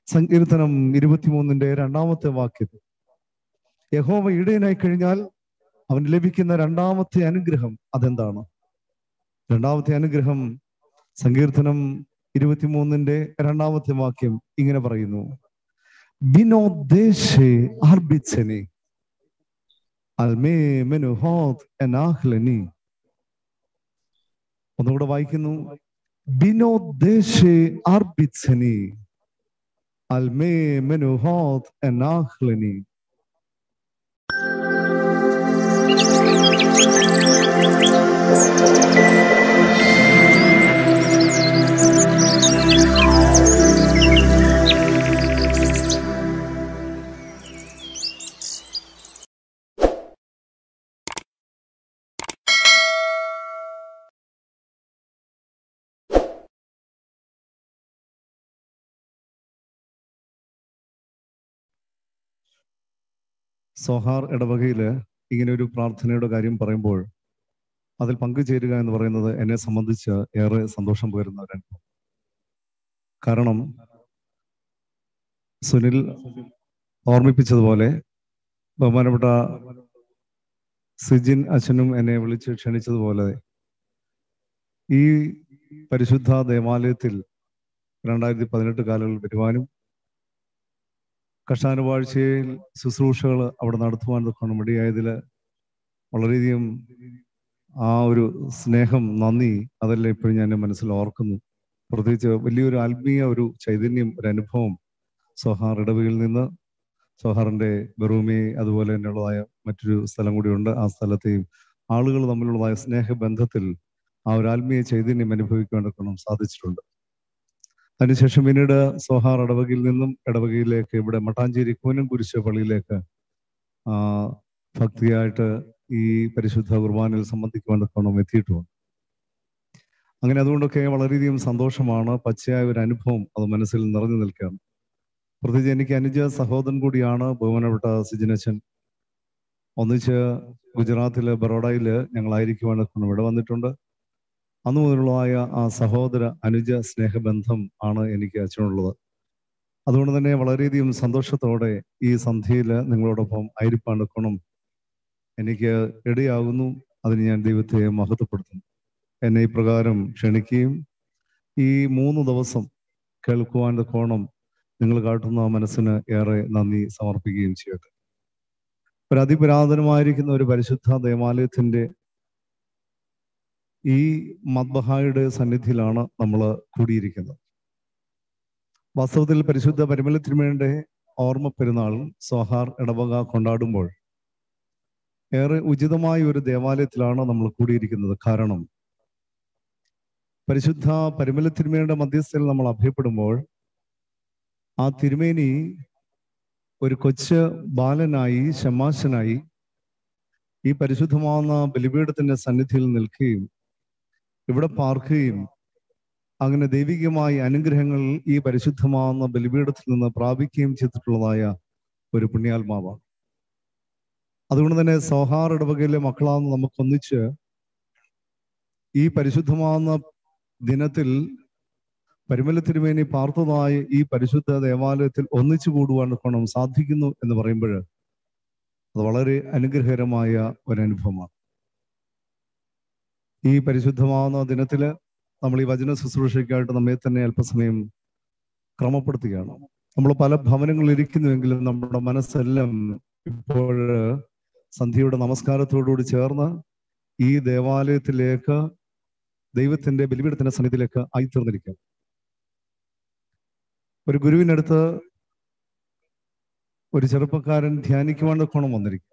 സങ്കീർത്തനം ഇരുപത്തിമൂന്നിന്റെ രണ്ടാമത്തെ വാക്യത്തിൽ യഹോവ ഇടയനായി കഴിഞ്ഞാൽ അവന് ലഭിക്കുന്ന രണ്ടാമത്തെ അനുഗ്രഹം അതെന്താണ് രണ്ടാമത്തെ അനുഗ്രഹം സങ്കീർത്തനം ഇരുപത്തിമൂന്നിന്റെ രണ്ടാമത്തെ വാക്യം ഇങ്ങനെ പറയുന്നു ബിനോദ്ദേശേ അർബിച്ചനെ അൽമേ മെനുഹോത് എനാഹ്ലനി ഒന്നുകൂടെ വായിക്കുന്നു ബിനോദ്ദേശേ അർബിച്ചനി അൽമേ മെനുഹോത് എനാഹ്ലനി സോഹാർ ഇടവകയില് ഇങ്ങനെ ഒരു പ്രാർത്ഥനയുടെ കാര്യം പറയുമ്പോൾ അതിൽ പങ്കുചേരുക എന്ന് പറയുന്നത് എന്നെ സംബന്ധിച്ച് ഏറെ സന്തോഷം പകരുന്ന ഒരു അനുഭവം കാരണം സുനിൽ ഓർമ്മിപ്പിച്ചതുപോലെ ബഹുമാനപ്പെട്ട സിജിൻ അച്ഛനും എന്നെ വിളിച്ച് ക്ഷണിച്ചതുപോലെ ഈ പരിശുദ്ധ ദേവാലയത്തിൽ രണ്ടായിരത്തി പതിനെട്ട് കാലങ്ങളിൽ വരുവാനും കഷാനുവാഴ്ചയിൽ ശുശ്രൂഷകൾ അവിടെ നടത്തുവാൻ തൊക്കെ ഇടയായതിൽ വളരെയധികം ആ ഒരു സ്നേഹം നന്ദി അതെല്ലാം ഇപ്പോഴും ഞാൻ മനസ്സിൽ ഓർക്കുന്നു പ്രത്യേകിച്ച് വലിയൊരു ആത്മീയ ഒരു ചൈതന്യം ഒരു അനുഭവം സോഹാർ ഇടവയിൽ നിന്ന് സോഹാറിന്റെ ബറൂമി അതുപോലെ തന്നെയുള്ളതായ മറ്റൊരു സ്ഥലം കൂടിയുണ്ട് ആ സ്ഥലത്തെയും ആളുകൾ തമ്മിലുള്ളതായ സ്നേഹബന്ധത്തിൽ ആ ഒരു ആത്മീയ ചൈതന്യം അനുഭവിക്കാൻ സാധിച്ചിട്ടുണ്ട് അതിനുശേഷം പിന്നീട് സോഹാർ ഇടവകയിൽ നിന്നും ഇടവകയിലേക്ക് ഇവിടെ മട്ടാഞ്ചേരി കൂനം കുരിശ് പള്ളിയിലേക്ക് ആ ഭക്തിയായിട്ട് ഈ പരിശുദ്ധ കുർബാനയിൽ സംബന്ധിക്കുവാൻ എത്തിയിട്ടുമുണ്ട് അങ്ങനെ അതുകൊണ്ടൊക്കെ വളരെയധികം സന്തോഷമാണ് പച്ചയായ ഒരു അനുഭവം അത് മനസ്സിൽ നിറഞ്ഞു നിൽക്കുകയാണ് പ്രത്യേകിച്ച് എനിക്ക് അനുജ സഹോദരൻ കൂടിയാണ് ബഹുമാനപ്പെട്ട സിജിനച്ചൻ ഒന്നിച്ച് ഗുജറാത്തില് ബറോഡയില് ഞങ്ങളായിരിക്കുവാനൊക്കെ ഇവിടെ വന്നിട്ടുണ്ട് അന്നു മുതലുള്ളതായ ആ സഹോദര അനുജ സ്നേഹബന്ധം ആണ് എനിക്ക് അച്ഛനുള്ളത് അതുകൊണ്ട് തന്നെ വളരെയധികം സന്തോഷത്തോടെ ഈ സന്ധ്യയിൽ നിങ്ങളോടൊപ്പം ആയിരിപ്പാണ്ടെക്കണം എനിക്ക് ഇടയാകുന്നു അതിന് ഞാൻ ദൈവത്തെ മഹത്വപ്പെടുത്തുന്നു എന്നെ ഈ പ്രകാരം ക്ഷണിക്കുകയും ഈ മൂന്ന് ദിവസം കേൾക്കുവാൻ കോണം നിങ്ങൾ കാട്ടുന്ന മനസ്സിന് ഏറെ നന്ദി സമർപ്പിക്കുകയും ചെയ്യട്ടെ ഒരു അതിപുരാതനമായിരിക്കുന്ന ഒരു പരിശുദ്ധ ദേവാലയത്തിന്റെ ഈ മദ്ബഹായുടെ സന്നിധിയിലാണ് നമ്മൾ കൂടിയിരിക്കുന്നത് വാസ്തവത്തിൽ പരിശുദ്ധ പരിമല തിരുമേന്റെ ഓർമ്മ പെരുന്നാൾ സോഹാർ ഇടവക കൊണ്ടാടുമ്പോൾ ഏറെ ഉചിതമായ ഒരു ദേവാലയത്തിലാണ് നമ്മൾ കൂടിയിരിക്കുന്നത് കാരണം പരിശുദ്ധ പരിമല തിരുമേനിയുടെ മധ്യസ്ഥയിൽ നമ്മൾ അഭയപ്പെടുമ്പോൾ ആ തിരുമേനി ഒരു കൊച്ച് ബാലനായി ശമാശനായി ഈ പരിശുദ്ധമാവുന്ന ബലിപീഠത്തിന്റെ സന്നിധിയിൽ നിൽക്കുകയും ഇവിടെ പാർക്കുകയും അങ്ങനെ ദൈവികമായ അനുഗ്രഹങ്ങൾ ഈ പരിശുദ്ധമാവുന്ന ബലിപീഠത്തിൽ നിന്ന് പ്രാപിക്കുകയും ചെയ്തിട്ടുള്ളതായ ഒരു പുണ്യാത്മാവാണ് അതുകൊണ്ട് തന്നെ സൗഹാർ ഇടവകയിലെ മക്കളാന്ന് നമുക്കൊന്നിച്ച് ഈ പരിശുദ്ധമാവുന്ന ദിനത്തിൽ പരിമല തിരുമേനി പാർത്തതായ ഈ പരിശുദ്ധ ദേവാലയത്തിൽ ഒന്നിച്ചു കൂടുവാൻ കൊണം സാധിക്കുന്നു എന്ന് പറയുമ്പോൾ അത് വളരെ അനുഗ്രഹകരമായ ഒരു അനുഭവമാണ് ഈ പരിശുദ്ധമാവുന്ന ദിനത്തില് നമ്മൾ ഈ വചന ശുശ്രൂഷയ്ക്കായിട്ട് നമ്മെ തന്നെ അല്പസമയം ക്രമപ്പെടുത്തുകയാണ് നമ്മൾ പല ഭവനങ്ങളിൽ ഇരിക്കുന്നുവെങ്കിലും നമ്മുടെ മനസ്സെല്ലാം ഇപ്പോൾ സന്ധ്യയുടെ നമസ്കാരത്തോടുകൂടി ചേർന്ന് ഈ ദേവാലയത്തിലേക്ക് ദൈവത്തിന്റെ ബലിപീഠത്തിന്റെ സന്നിധിയിലേക്ക് ആയിത്തീർന്നിരിക്കുക ഒരു ഗുരുവിനടുത്ത് ഒരു ചെറുപ്പക്കാരൻ ധ്യാനിക്കുവാൻ കോണം വന്നിരിക്കുക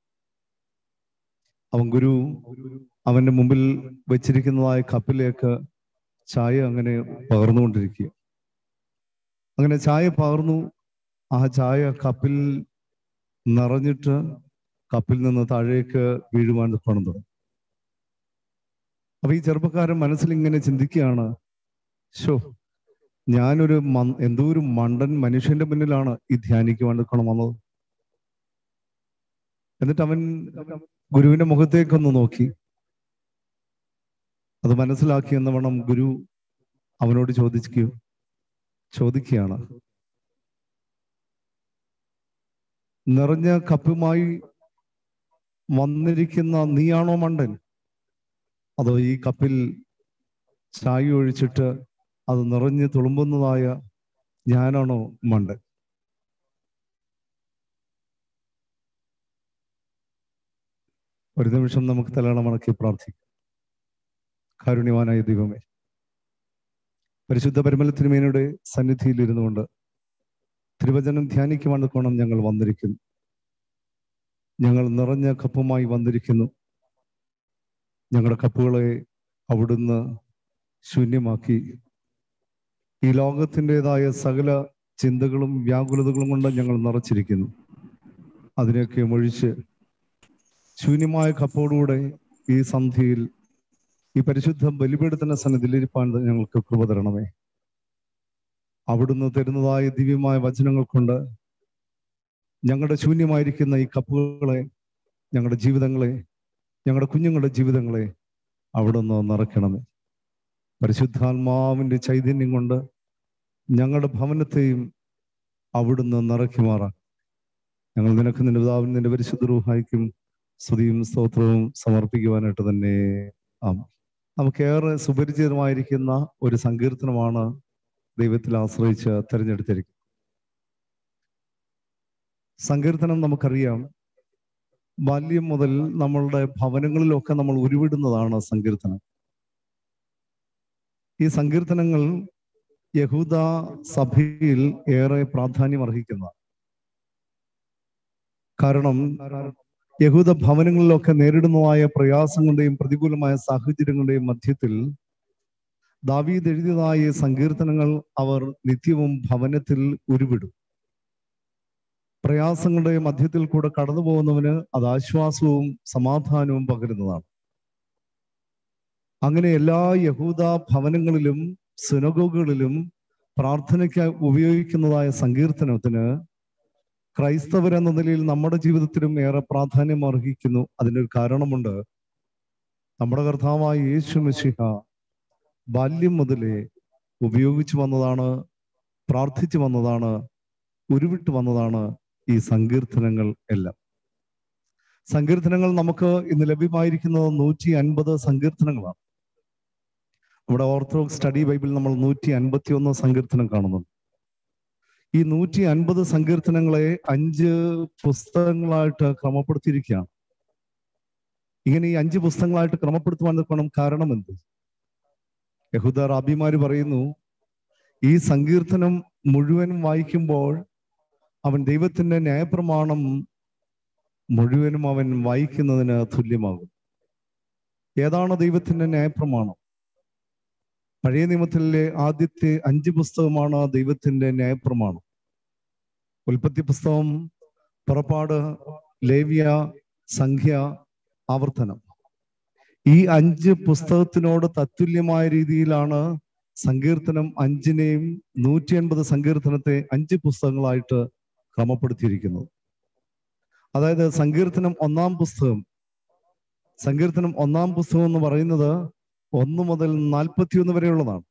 അവൻ ഗുരു അവന്റെ മുമ്പിൽ വെച്ചിരിക്കുന്നതായ കപ്പിലേക്ക് ചായ അങ്ങനെ പകർന്നുകൊണ്ടിരിക്കുക അങ്ങനെ ചായ പകർന്നു ആ ചായ കപ്പിൽ നിറഞ്ഞിട്ട് കപ്പിൽ നിന്ന് താഴേക്ക് വീഴുവാൻ കോണം തുടങ്ങി അപ്പൊ ഈ ചെറുപ്പക്കാരൻ മനസ്സിൽ ഇങ്ങനെ ചിന്തിക്കുകയാണ് ഷോ ഞാനൊരു എന്തോ ഒരു മണ്ടൻ മനുഷ്യന്റെ മുന്നിലാണ് ഈ ധ്യാനിക്കുവാൻ നിൽക്കണം വന്നത് എന്നിട്ട് അവൻ ഗുരുവിന്റെ മുഖത്തേക്കൊന്ന് നോക്കി അത് മനസ്സിലാക്കി എന്നവണ്ണം ഗുരു അവനോട് ചോദിക്കുകയോ ചോദിക്കുകയാണ് നിറഞ്ഞ കപ്പുമായി വന്നിരിക്കുന്ന നീയാണോ മണ്ടൻ അതോ ഈ കപ്പിൽ ചായ ഒഴിച്ചിട്ട് അത് നിറഞ്ഞ് തുളുമ്പുന്നതായ ഞാനാണോ മണ്ടൻ ഒരു നിമിഷം നമുക്ക് തലയണ മണക്കി പ്രാർത്ഥിക്കാം കാരുണ്യവാനായ ദൈവമേ പരിശുദ്ധ പരിമല തിരുമേനയുടെ സന്നിധിയിൽ ഇരുന്നുകൊണ്ട് തിരുവചനം ധ്യാനിക്കുവാൻ കോണം ഞങ്ങൾ വന്നിരിക്കുന്നു ഞങ്ങൾ നിറഞ്ഞ കപ്പുമായി വന്നിരിക്കുന്നു ഞങ്ങളുടെ കപ്പുകളെ അവിടുന്ന് ശൂന്യമാക്കി ഈ ലോകത്തിൻ്റെതായ സകല ചിന്തകളും വ്യാകുലതകളും കൊണ്ട് ഞങ്ങൾ നിറച്ചിരിക്കുന്നു അതിനെയൊക്കെ ഒഴിച്ച് ശൂന്യമായ കപ്പോടുകൂടെ ഈ സന്ധിയിൽ ഈ പരിശുദ്ധ ബലിപീഠത്തിന്റെ സന്നിധിയിലിരിപ്പാൻ ഞങ്ങൾക്ക് കൃപ തരണമേ അവിടുന്ന് തരുന്നതായ ദിവ്യമായ വചനങ്ങൾ കൊണ്ട് ഞങ്ങളുടെ ശൂന്യമായിരിക്കുന്ന ഈ കപ്പുകളെ ഞങ്ങളുടെ ജീവിതങ്ങളെ ഞങ്ങളുടെ കുഞ്ഞുങ്ങളുടെ ജീവിതങ്ങളെ അവിടുന്ന് നിറയ്ക്കണമേ പരിശുദ്ധാത്മാവിന്റെ ചൈതന്യം കൊണ്ട് ഞങ്ങളുടെ ഭവനത്തെയും അവിടുന്ന് നിറയ്ക്കുമാറാം ഞങ്ങൾ നിനക്ക് നിന്റെ പിതാവിനും നിന്റെ പരിശുദ്ധ റൂഹായിക്കും സ്തുതിയും സ്തോത്രവും സമർപ്പിക്കുവാനായിട്ട് തന്നെ ആം നമുക്കേറെ സുപരിചിതമായിരിക്കുന്ന ഒരു സങ്കീർത്തനമാണ് ദൈവത്തിൽ ആശ്രയിച്ച് തിരഞ്ഞെടുത്തിരിക്കുന്നത് സങ്കീർത്തനം നമുക്കറിയാം ബാല്യം മുതൽ നമ്മളുടെ ഭവനങ്ങളിലൊക്കെ നമ്മൾ ഉരുവിടുന്നതാണ് സങ്കീർത്തനം ഈ സങ്കീർത്തനങ്ങൾ യഹൂദ സഭയിൽ ഏറെ പ്രാധാന്യം അർഹിക്കുന്ന കാരണം യഹൂദ ഭവനങ്ങളിലൊക്കെ നേരിടുന്നതായ പ്രയാസങ്ങളുടെയും പ്രതികൂലമായ സാഹചര്യങ്ങളുടെയും മധ്യത്തിൽ ദാവീദ് എഴുതിയതായ സങ്കീർത്തനങ്ങൾ അവർ നിത്യവും ഭവനത്തിൽ ഉരുവിടും പ്രയാസങ്ങളുടെ മധ്യത്തിൽ കൂടെ കടന്നു പോകുന്നവന് അത് ആശ്വാസവും സമാധാനവും പകരുന്നതാണ് അങ്ങനെ എല്ലാ യഹൂദ ഭവനങ്ങളിലും സുനഗോഗുകളിലും പ്രാർത്ഥനയ്ക്ക് ഉപയോഗിക്കുന്നതായ സങ്കീർത്തനത്തിന് ക്രൈസ്തവരെന്ന നിലയിൽ നമ്മുടെ ജീവിതത്തിലും ഏറെ പ്രാധാന്യം അർഹിക്കുന്നു അതിനൊരു കാരണമുണ്ട് നമ്മുടെ കർത്താവായ യേശു മിശിഹ ബാല്യം മുതലേ ഉപയോഗിച്ചു വന്നതാണ് പ്രാർത്ഥിച്ചു വന്നതാണ് ഉരുവിട്ട് വന്നതാണ് ഈ സങ്കീർത്തനങ്ങൾ എല്ലാം സങ്കീർത്തനങ്ങൾ നമുക്ക് ഇന്ന് ലഭ്യമായിരിക്കുന്നത് നൂറ്റി അൻപത് സങ്കീർത്തനങ്ങളാണ് നമ്മുടെ ഓർത്തഡോക്സ് സ്റ്റഡി ബൈബിൾ നമ്മൾ നൂറ്റി അൻപത്തി ഒന്ന് സങ്കീർത്തനം കാണുന്നുണ്ട് ഈ നൂറ്റി അൻപത് സങ്കീർത്തനങ്ങളെ അഞ്ച് പുസ്തകങ്ങളായിട്ട് ക്രമപ്പെടുത്തിയിരിക്കുകയാണ് ഇങ്ങനെ ഈ അഞ്ച് പുസ്തകങ്ങളായിട്ട് ക്രമപ്പെടുത്തുവാൻ നിൽക്കണം കാരണം എന്ത് യഹൂദ റാബിമാര് പറയുന്നു ഈ സങ്കീർത്തനം മുഴുവൻ വായിക്കുമ്പോൾ അവൻ ദൈവത്തിന്റെ ന്യായപ്രമാണം മുഴുവനും അവൻ വായിക്കുന്നതിന് തുല്യമാകും ഏതാണ് ദൈവത്തിന്റെ ന്യായപ്രമാണം പഴയ നിയമത്തിലെ ആദ്യത്തെ അഞ്ച് പുസ്തകമാണ് ദൈവത്തിന്റെ ന്യായപ്രമാണം ഉൽപ്പത്തി പുസ്തകം പുറപ്പാട് ലേവ്യ സംഖ്യ ആവർത്തനം ഈ അഞ്ച് പുസ്തകത്തിനോട് തത്തുല്യമായ രീതിയിലാണ് സങ്കീർത്തനം അഞ്ചിനെയും നൂറ്റി അൻപത് സങ്കീർത്തനത്തെ അഞ്ച് പുസ്തകങ്ങളായിട്ട് ക്രമപ്പെടുത്തിയിരിക്കുന്നത് അതായത് സങ്കീർത്തനം ഒന്നാം പുസ്തകം സങ്കീർത്തനം ഒന്നാം പുസ്തകം എന്ന് പറയുന്നത് ഒന്ന് മുതൽ നാൽപ്പത്തിയൊന്ന് വരെയുള്ളതാണ്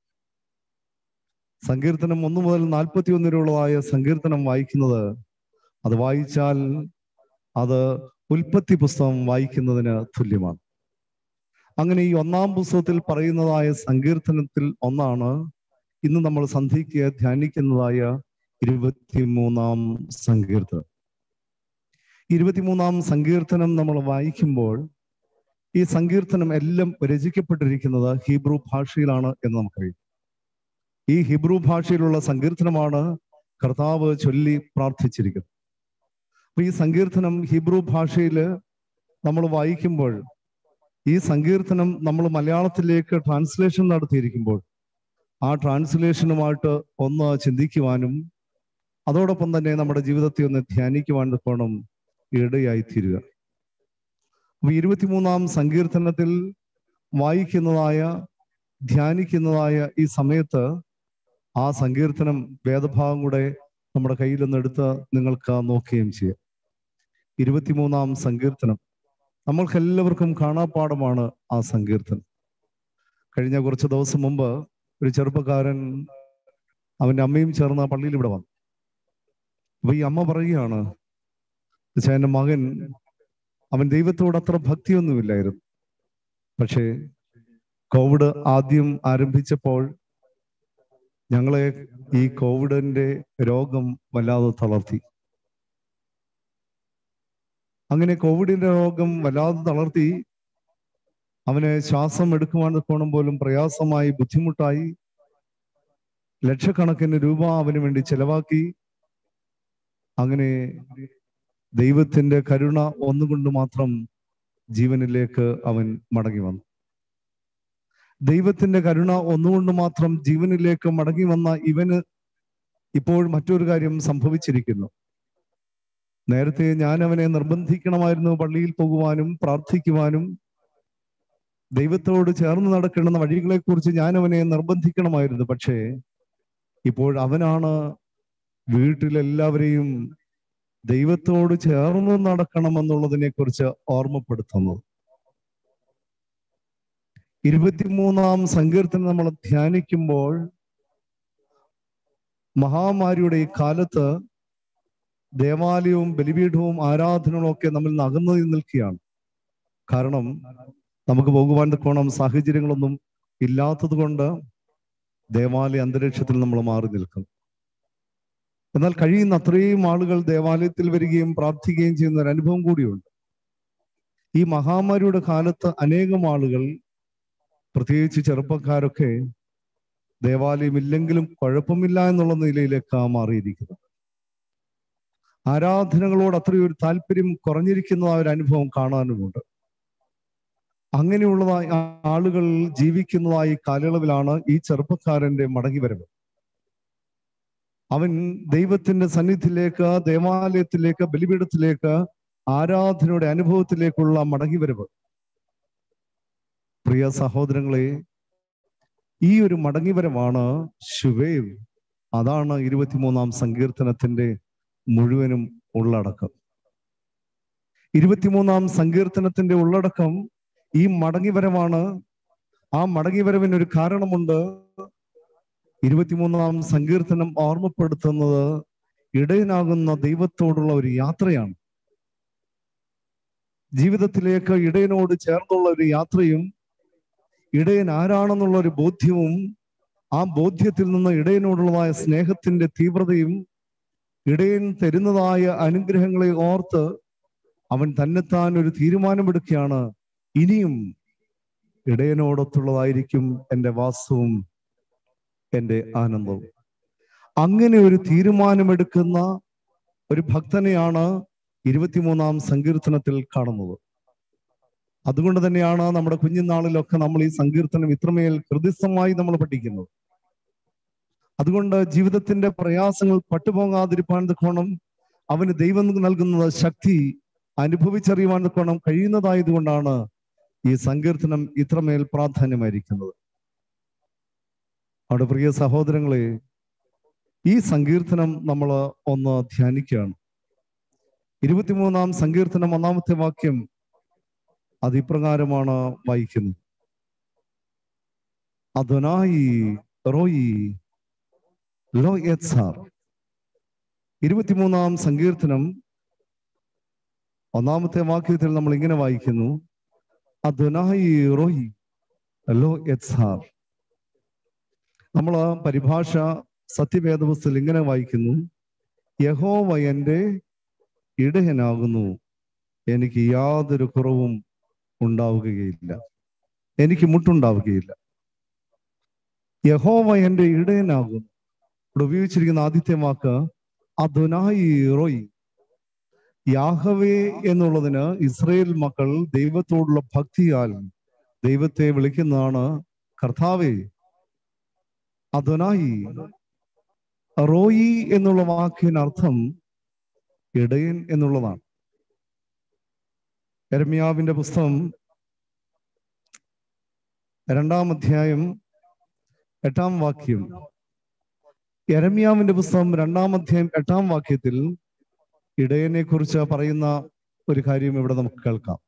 സങ്കീർത്തനം ഒന്ന് മുതൽ നാൽപ്പത്തിയൊന്ന് വരെയുള്ളതായ സങ്കീർത്തനം വായിക്കുന്നത് അത് വായിച്ചാൽ അത് ഉൽപ്പത്തി പുസ്തകം വായിക്കുന്നതിന് തുല്യമാണ് അങ്ങനെ ഈ ഒന്നാം പുസ്തകത്തിൽ പറയുന്നതായ സങ്കീർത്തനത്തിൽ ഒന്നാണ് ഇന്ന് നമ്മൾ സന്ധിക്ക് ധ്യാനിക്കുന്നതായ ഇരുപത്തിമൂന്നാം സങ്കീർത്തനം ഇരുപത്തിമൂന്നാം സങ്കീർത്തനം നമ്മൾ വായിക്കുമ്പോൾ ഈ സങ്കീർത്തനം എല്ലാം രചിക്കപ്പെട്ടിരിക്കുന്നത് ഹീബ്രു ഭാഷയിലാണ് എന്ന് നമുക്കറിയാം ഈ ഹിബ്രു ഭാഷയിലുള്ള സങ്കീർത്തനമാണ് കർത്താവ് ചൊല്ലി പ്രാർത്ഥിച്ചിരിക്കുന്നത് അപ്പൊ ഈ സങ്കീർത്തനം ഹിബ്രു ഭാഷയിൽ നമ്മൾ വായിക്കുമ്പോൾ ഈ സങ്കീർത്തനം നമ്മൾ മലയാളത്തിലേക്ക് ട്രാൻസ്ലേഷൻ നടത്തിയിരിക്കുമ്പോൾ ആ ട്രാൻസ്ലേഷനുമായിട്ട് ഒന്ന് ചിന്തിക്കുവാനും അതോടൊപ്പം തന്നെ നമ്മുടെ ജീവിതത്തെ ഒന്ന് ധ്യാനിക്കുവാൻ പോകണം ഇടയായി തീരുക അപ്പൊ ഇരുപത്തിമൂന്നാം സങ്കീർത്തനത്തിൽ വായിക്കുന്നതായ ധ്യാനിക്കുന്നതായ ഈ സമയത്ത് ആ സങ്കീർത്തനം വേദഭാഗം കൂടെ നമ്മുടെ കയ്യിൽ നിന്ന് എടുത്ത് നിങ്ങൾക്ക് നോക്കുകയും ചെയ്യാം ഇരുപത്തിമൂന്നാം സങ്കീർത്തനം നമ്മൾക്ക് എല്ലാവർക്കും കാണാപ്പാടമാണ് ആ സങ്കീർത്തനം കഴിഞ്ഞ കുറച്ച് ദിവസം മുമ്പ് ഒരു ചെറുപ്പക്കാരൻ അവന്റെ അമ്മയും ചേർന്ന് ആ പള്ളിയിൽ ഇവിടെ വന്നു അപ്പൊ ഈ അമ്മ പറയുകയാണ് പക്ഷെ എൻ്റെ മകൻ അവൻ ദൈവത്തോട് അത്ര ഭക്തിയൊന്നുമില്ലായിരുന്നു പക്ഷേ കോവിഡ് ആദ്യം ആരംഭിച്ചപ്പോൾ ഞങ്ങളെ ഈ കോവിഡിന്റെ രോഗം വല്ലാതെ തളർത്തി അങ്ങനെ കോവിഡിന്റെ രോഗം വല്ലാതെ തളർത്തി അവന് ശ്വാസം എടുക്കുവാൻ പോണം പോലും പ്രയാസമായി ബുദ്ധിമുട്ടായി ലക്ഷക്കണക്കിന് രൂപ അവന് വേണ്ടി ചെലവാക്കി അങ്ങനെ ദൈവത്തിന്റെ കരുണ ഒന്നുകൊണ്ട് മാത്രം ജീവനിലേക്ക് അവൻ മടങ്ങി വന്നു ദൈവത്തിന്റെ കരുണ ഒന്നുകൊണ്ട് മാത്രം ജീവനിലേക്ക് മടങ്ങി വന്ന ഇവന് ഇപ്പോൾ മറ്റൊരു കാര്യം സംഭവിച്ചിരിക്കുന്നു നേരത്തെ ഞാൻ അവനെ നിർബന്ധിക്കണമായിരുന്നു പള്ളിയിൽ പോകുവാനും പ്രാർത്ഥിക്കുവാനും ദൈവത്തോട് ചേർന്ന് നടക്കേണ്ടുന്ന വഴികളെക്കുറിച്ച് ഞാൻ അവനെ നിർബന്ധിക്കണമായിരുന്നു പക്ഷേ ഇപ്പോൾ അവനാണ് വീട്ടിലെല്ലാവരെയും ദൈവത്തോട് ചേർന്ന് നടക്കണമെന്നുള്ളതിനെ കുറിച്ച് ഓർമ്മപ്പെടുത്തുന്നത് ഇരുപത്തിമൂന്നാം സങ്കീർത്തനം നമ്മൾ ധ്യാനിക്കുമ്പോൾ മഹാമാരിയുടെ ഈ കാലത്ത് ദേവാലയവും ബലിപീഠവും ആരാധനകളും ഒക്കെ നമ്മൾ അകന്നു നിൽക്കുകയാണ് കാരണം നമുക്ക് പോകുവാൻ കോണം സാഹചര്യങ്ങളൊന്നും ഇല്ലാത്തത് കൊണ്ട് ദേവാലയ അന്തരീക്ഷത്തിൽ നമ്മൾ മാറി നിൽക്കും എന്നാൽ കഴിയുന്ന അത്രയും ആളുകൾ ദേവാലയത്തിൽ വരികയും പ്രാർത്ഥിക്കുകയും ചെയ്യുന്ന ഒരു അനുഭവം കൂടിയുണ്ട് ഈ മഹാമാരിയുടെ കാലത്ത് അനേകം ആളുകൾ പ്രത്യേകിച്ച് ചെറുപ്പക്കാരൊക്കെ ദേവാലയം ഇല്ലെങ്കിലും കുഴപ്പമില്ല എന്നുള്ള നിലയിലേക്ക് മാറിയിരിക്കുന്നത് ആരാധനകളോട് അത്രയൊരു താല്പര്യം കുറഞ്ഞിരിക്കുന്ന ഒരു അനുഭവം കാണാനുമുണ്ട് അങ്ങനെയുള്ളതായി ആളുകൾ ജീവിക്കുന്നതായി കാലയളവിലാണ് ഈ ചെറുപ്പക്കാരന്റെ മടങ്ങിവരവ് അവൻ ദൈവത്തിന്റെ സന്നിധിയിലേക്ക് ദേവാലയത്തിലേക്ക് ബലിപീഠത്തിലേക്ക് ആരാധനയുടെ അനുഭവത്തിലേക്കുള്ള മടങ്ങിവരവ് പ്രിയ സഹോദരങ്ങളെ ഈ ഒരു മടങ്ങിവരവാണ് ശുവേവ് അതാണ് ഇരുപത്തിമൂന്നാം സങ്കീർത്തനത്തിന്റെ മുഴുവനും ഉള്ളടക്കം ഇരുപത്തിമൂന്നാം സങ്കീർത്തനത്തിന്റെ ഉള്ളടക്കം ഈ മടങ്ങിവരവാണ് ആ മടങ്ങിവരവിന് ഒരു കാരണമുണ്ട് ഇരുപത്തിമൂന്നാം സങ്കീർത്തനം ഓർമ്മപ്പെടുത്തുന്നത് ഇടയനാകുന്ന ദൈവത്തോടുള്ള ഒരു യാത്രയാണ് ജീവിതത്തിലേക്ക് ഇടയനോട് ചേർന്നുള്ള ഒരു യാത്രയും ഇടയൻ ആരാണെന്നുള്ള ഒരു ബോധ്യവും ആ ബോധ്യത്തിൽ നിന്ന് ഇടയനോടുള്ളതായ സ്നേഹത്തിന്റെ തീവ്രതയും ഇടയൻ തരുന്നതായ അനുഗ്രഹങ്ങളെ ഓർത്ത് അവൻ തന്നെത്താൻ ഒരു തീരുമാനമെടുക്കുകയാണ് ഇനിയും ഇടയനോടൊത്തുള്ളതായിരിക്കും എൻ്റെ വാസവും എൻ്റെ ആനന്ദവും അങ്ങനെ ഒരു തീരുമാനമെടുക്കുന്ന ഒരു ഭക്തനെയാണ് ഇരുപത്തിമൂന്നാം സങ്കീർത്തനത്തിൽ കാണുന്നത് അതുകൊണ്ട് തന്നെയാണ് നമ്മുടെ കുഞ്ഞുനാളിലൊക്കെ നമ്മൾ ഈ സങ്കീർത്തനം ഇത്രമേൽ ഹൃദയസ്ഥമായി നമ്മൾ പഠിക്കുന്നത് അതുകൊണ്ട് ജീവിതത്തിന്റെ പ്രയാസങ്ങൾ പട്ടുപോകാതിരിപ്പാൻ തക്കോണം അവന് ദൈവം നൽകുന്നത് ശക്തി അനുഭവിച്ചറിയുവാൻ തക്കോണം കഴിയുന്നതായതുകൊണ്ടാണ് ഈ സങ്കീർത്തനം ഇത്രമേൽ പ്രാധാന്യമായിരിക്കുന്നത് അവിടെ പ്രിയ സഹോദരങ്ങളെ ഈ സങ്കീർത്തനം നമ്മൾ ഒന്ന് ധ്യാനിക്കുകയാണ് ഇരുപത്തിമൂന്നാം സങ്കീർത്തനം ഒന്നാമത്തെ വാക്യം അത് ഇപ്രകാരമാണ് വായിക്കുന്നത് അധനായി റോയി ലോ എത്സാർ ഇരുപത്തിമൂന്നാം സങ്കീർത്തനം ഒന്നാമത്തെ വാക്യത്തിൽ നമ്മൾ ഇങ്ങനെ വായിക്കുന്നു അധനായി റോയി ലോ എത്സാർ നമ്മൾ പരിഭാഷ സത്യവേദപുസ്തകത്തിൽ ഇങ്ങനെ വായിക്കുന്നു യഹോവ എൻ്റെ ഇടയനാകുന്നു എനിക്ക് യാതൊരു കുറവും ഉണ്ടാവുകയില്ല എനിക്ക് മുട്ടുണ്ടാവുകയില്ല യഹോവ എൻ്റെ ഇടയനാകും ഇവിടെ ഉപയോഗിച്ചിരിക്കുന്ന ആദ്യത്തെ വാക്ക് അധുനായി റോയ് യാഹവേ എന്നുള്ളതിന് ഇസ്രയേൽ മക്കൾ ദൈവത്തോടുള്ള ഭക്തിയാൽ ദൈവത്തെ വിളിക്കുന്നതാണ് കർത്താവേ അധുനായി റോയി എന്നുള്ള വാക്കിനർത്ഥം ഇടയൻ എന്നുള്ളതാണ് എരമ്യാവിന്റെ പുസ്തകം രണ്ടാം അധ്യായം എട്ടാം വാക്യം എരമ്യാവിന്റെ പുസ്തകം രണ്ടാം അധ്യായം എട്ടാം വാക്യത്തിൽ ഇടയനെ കുറിച്ച് പറയുന്ന ഒരു കാര്യം ഇവിടെ നമുക്ക് കേൾക്കാം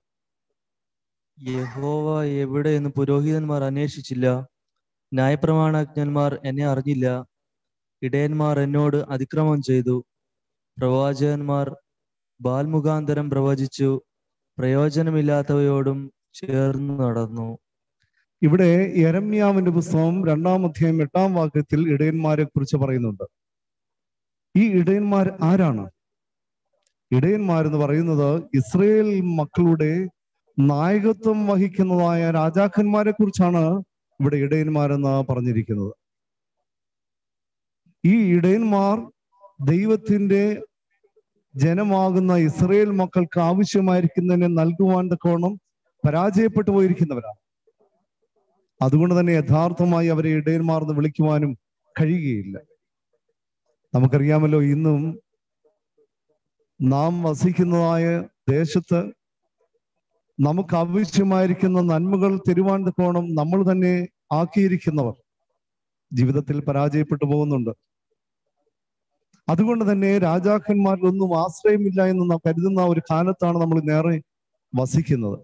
യഹോവ എവിടെ എന്ന് പുരോഹിതന്മാർ അന്വേഷിച്ചില്ല ന്യായപ്രമാണജ്ഞന്മാർ എന്നെ അറിഞ്ഞില്ല ഇടയന്മാർ എന്നോട് അതിക്രമം ചെയ്തു പ്രവാചകന്മാർ ബാൽ മുഖാന്തരം പ്രവചിച്ചു പ്രയോജനമില്ലാത്തവയോടും ചേർന്ന് നടന്നു ഇവിടെ യരമ്യാവിന്റെ പുസ്തകം രണ്ടാം അധ്യായം എട്ടാം വാക്യത്തിൽ ഇടയന്മാരെ കുറിച്ച് പറയുന്നുണ്ട് ഈ ഇടയന്മാർ ആരാണ് ഇടയന്മാരെന്ന് പറയുന്നത് ഇസ്രയേൽ മക്കളുടെ നായകത്വം വഹിക്കുന്നതായ രാജാക്കന്മാരെ കുറിച്ചാണ് ഇവിടെ ഇടയന്മാരെന്ന് പറഞ്ഞിരിക്കുന്നത് ഈ ഇടയന്മാർ ദൈവത്തിന്റെ ജനമാകുന്ന ഇസ്രയേൽ മക്കൾക്ക് ആവശ്യമായിരിക്കുന്നതിനെ നൽകുവാൻ തക്കോണം പരാജയപ്പെട്ടു പോയിരിക്കുന്നവരാണ് അതുകൊണ്ട് തന്നെ യഥാർത്ഥമായി അവരെ ഇടയന്മാർ എന്ന് വിളിക്കുവാനും കഴിയുകയില്ല നമുക്കറിയാമല്ലോ ഇന്നും നാം വസിക്കുന്നതായ ദേശത്ത് നമുക്ക് ആവശ്യമായിരിക്കുന്ന നന്മകൾ തരുവാൻ തക്കോണം നമ്മൾ തന്നെ ആക്കിയിരിക്കുന്നവർ ജീവിതത്തിൽ പരാജയപ്പെട്ടു പോകുന്നുണ്ട് അതുകൊണ്ട് തന്നെ രാജാക്കന്മാരിലൊന്നും ആശ്രയമില്ല എന്ന് നാം കരുതുന്ന ഒരു കാലത്താണ് നമ്മൾ നേരെ വസിക്കുന്നത്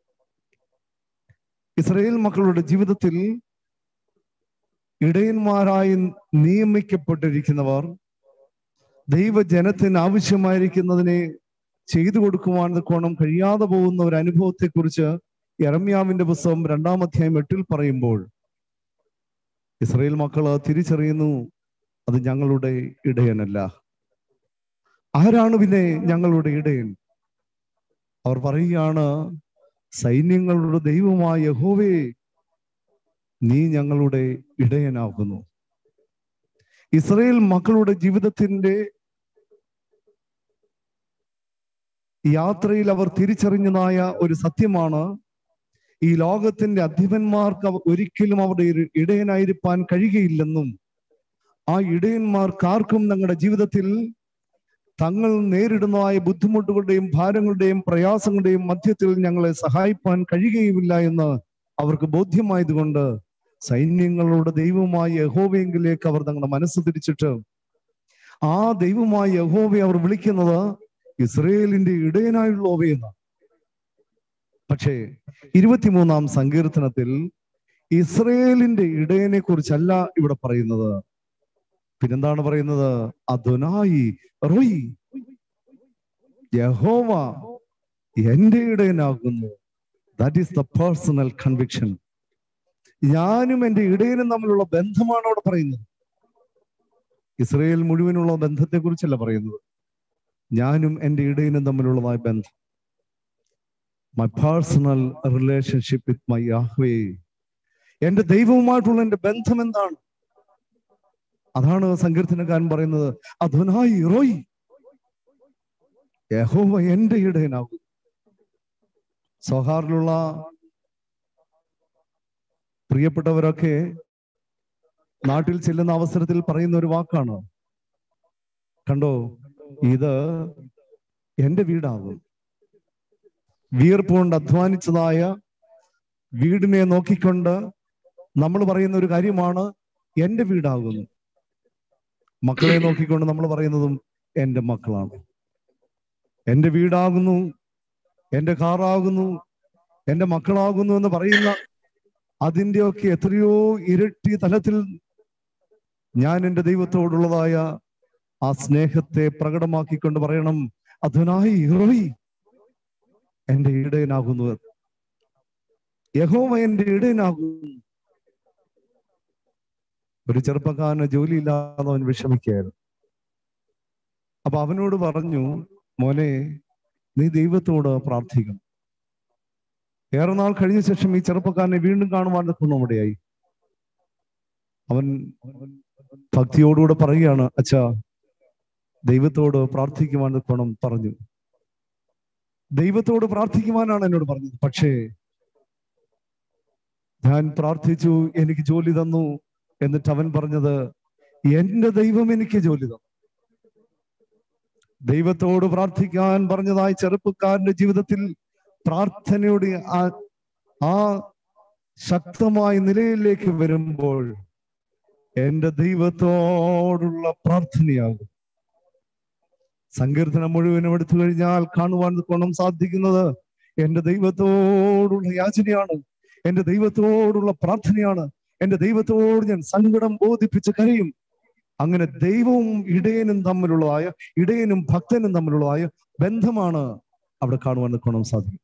ഇസ്രയേൽ മക്കളുടെ ജീവിതത്തിൽ ഇടയന്മാരായി നിയമിക്കപ്പെട്ടിരിക്കുന്നവർ ദൈവജനത്തിന് ആവശ്യമായിരിക്കുന്നതിനെ ചെയ്തു കൊടുക്കുവാൻ കോണം കഴിയാതെ പോകുന്ന ഒരു അനുഭവത്തെക്കുറിച്ച് യറമ്യാവിന്റെ പുസ്തകം രണ്ടാം അധ്യായം എട്ടിൽ പറയുമ്പോൾ ഇസ്രയേൽ മക്കള് തിരിച്ചറിയുന്നു അത് ഞങ്ങളുടെ ഇടയനല്ല ആരാണ് പിന്നെ ഞങ്ങളുടെ ഇടയൻ അവർ പറയുകയാണ് സൈന്യങ്ങളുടെ ദൈവമായ യഹോവേ നീ ഞങ്ങളുടെ ഇടയനാകുന്നു ഇസ്രയേൽ മക്കളുടെ ജീവിതത്തിന്റെ യാത്രയിൽ അവർ തിരിച്ചറിഞ്ഞതായ ഒരു സത്യമാണ് ഈ ലോകത്തിന്റെ അധിപന്മാർക്ക് അവ- ഒരിക്കലും അവരുടെ ഇരു- ഇടയനായിരിക്കാൻ കഴിയുകയില്ലെന്നും ആ ഇടയന്മാർക്ക് ആർക്കും തങ്ങളുടെ ജീവിതത്തിൽ തങ്ങൾ നേരിടുന്നതായ ബുദ്ധിമുട്ടുകളുടെയും ഭാരങ്ങളുടെയും പ്രയാസങ്ങളുടെയും മധ്യത്തിൽ ഞങ്ങളെ സഹായിപ്പാൻ കഴിയുകയുമില്ല എന്ന് അവർക്ക് ബോധ്യമായതുകൊണ്ട് സൈന്യങ്ങളുടെ ദൈവമായ യഹോവയെങ്കിലേക്ക് അവർ തങ്ങളുടെ മനസ്സ് തിരിച്ചിട്ട് ആ ദൈവമായ യഹോവയെ അവർ വിളിക്കുന്നത് ഇസ്രയേലിന്റെ ഇടയനായുള്ളവയെന്ന് പക്ഷേ ഇരുപത്തിമൂന്നാം സങ്കീർത്തനത്തിൽ ഇസ്രയേലിന്റെ ഇടയനെ കുറിച്ചല്ല ഇവിടെ പറയുന്നത് പിന്നെന്താണ് പറയുന്നത് അദുനായി റൊയ് യഹോവ എന്റെ ഇടയനാകുന്നു that is the personal conviction ഞാനും എന്റെ ഇടയനും തമ്മിലുള്ള ബന്ധമാണ് അവിടെ പറയുന്നത് ഇസ്രയേൽ മുഴുവനുള്ള ബന്ധത്തെ കുറിച്ചല്ല പറയുന്നത് ഞാനും എന്റെ ഇടയനും തമ്മിലുള്ളതായ ബന്ധം my personal relationship with my Yahweh എന്റെ ദൈവവുമായിട്ടുള്ള എന്റെ ബന്ധം എന്താണ് അതാണ് സങ്കീർത്തനക്കാരൻ പറയുന്നത് അധുനായി റോയ് യഹോവ എന്റെ ഇടയനാകും സൗഹാറിലുള്ള പ്രിയപ്പെട്ടവരൊക്കെ നാട്ടിൽ ചെല്ലുന്ന അവസരത്തിൽ പറയുന്ന ഒരു വാക്കാണ് കണ്ടോ ഇത് എന്റെ വീടാകും വിയർപ്പുകൊണ്ട് അധ്വാനിച്ചതായ വീടിനെ നോക്കിക്കൊണ്ട് നമ്മൾ പറയുന്ന ഒരു കാര്യമാണ് എന്റെ വീടാകുന്നു മക്കളെ നോക്കിക്കൊണ്ട് നമ്മൾ പറയുന്നതും എന്റെ മക്കളാണ് എന്റെ വീടാകുന്നു എന്റെ കാറാകുന്നു എന്റെ മക്കളാകുന്നു എന്ന് പറയുന്ന അതിൻ്റെയൊക്കെ എത്രയോ ഇരട്ടി തലത്തിൽ ഞാൻ എൻ്റെ ദൈവത്തോടുള്ളതായ ആ സ്നേഹത്തെ പ്രകടമാക്കിക്കൊണ്ട് പറയണം അതിനായി ഇറവി എന്റെ ഇടയനാകുന്നു എന്ന്. യഹോവ എന്റെ ഇടയനാകുന്നു ഒരു ചെറുപ്പക്കാരന് ജോലിയില്ലാതെ അവൻ വിഷമിക്കുകയായിരുന്നു അപ്പൊ അവനോട് പറഞ്ഞു മോനെ നീ ദൈവത്തോട് പ്രാർത്ഥിക്കണം ഏറെ നാൾ കഴിഞ്ഞ ശേഷം ഈ ചെറുപ്പക്കാരനെ വീണ്ടും കാണുവാൻ ഇടയായി അവൻ ഭക്തിയോടുകൂടെ പറയുകയാണ് അച്ഛാ ദൈവത്തോട് പ്രാർത്ഥിക്കുവാൻ ഗുണം പറഞ്ഞു ദൈവത്തോട് പ്രാർത്ഥിക്കുവാനാണ് എന്നോട് പറഞ്ഞത് പക്ഷേ ഞാൻ പ്രാർത്ഥിച്ചു എനിക്ക് ജോലി തന്നു എന്നിട്ട് അവൻ പറഞ്ഞത് എന്റെ ദൈവം എനിക്ക് ജോലി തന്നു ദൈവത്തോട് പ്രാർത്ഥിക്കാൻ പറഞ്ഞതായി ചെറുപ്പക്കാരന്റെ ജീവിതത്തിൽ പ്രാർത്ഥനയുടെ ആ ആ ശക്തമായ നിലയിലേക്ക് വരുമ്പോൾ എന്റെ ദൈവത്തോടുള്ള പ്രാർത്ഥനയാകും സങ്കീർത്തനം മുഴുവനും എടുത്തു കഴിഞ്ഞാൽ കാണുവാൻ കൊണം സാധിക്കുന്നത് എന്റെ ദൈവത്തോടുള്ള യാചനയാണ് എന്റെ ദൈവത്തോടുള്ള പ്രാർത്ഥനയാണ് എന്റെ ദൈവത്തോട് ഞാൻ സങ്കടം ബോധിപ്പിച്ച് കരയും അങ്ങനെ ദൈവവും ഇടയനും തമ്മിലുള്ളതായ ഇടയനും ഭക്തനും തമ്മിലുള്ളതായ ബന്ധമാണ് അവിടെ കാണുവാൻ കാണാൻ സാധിക്കും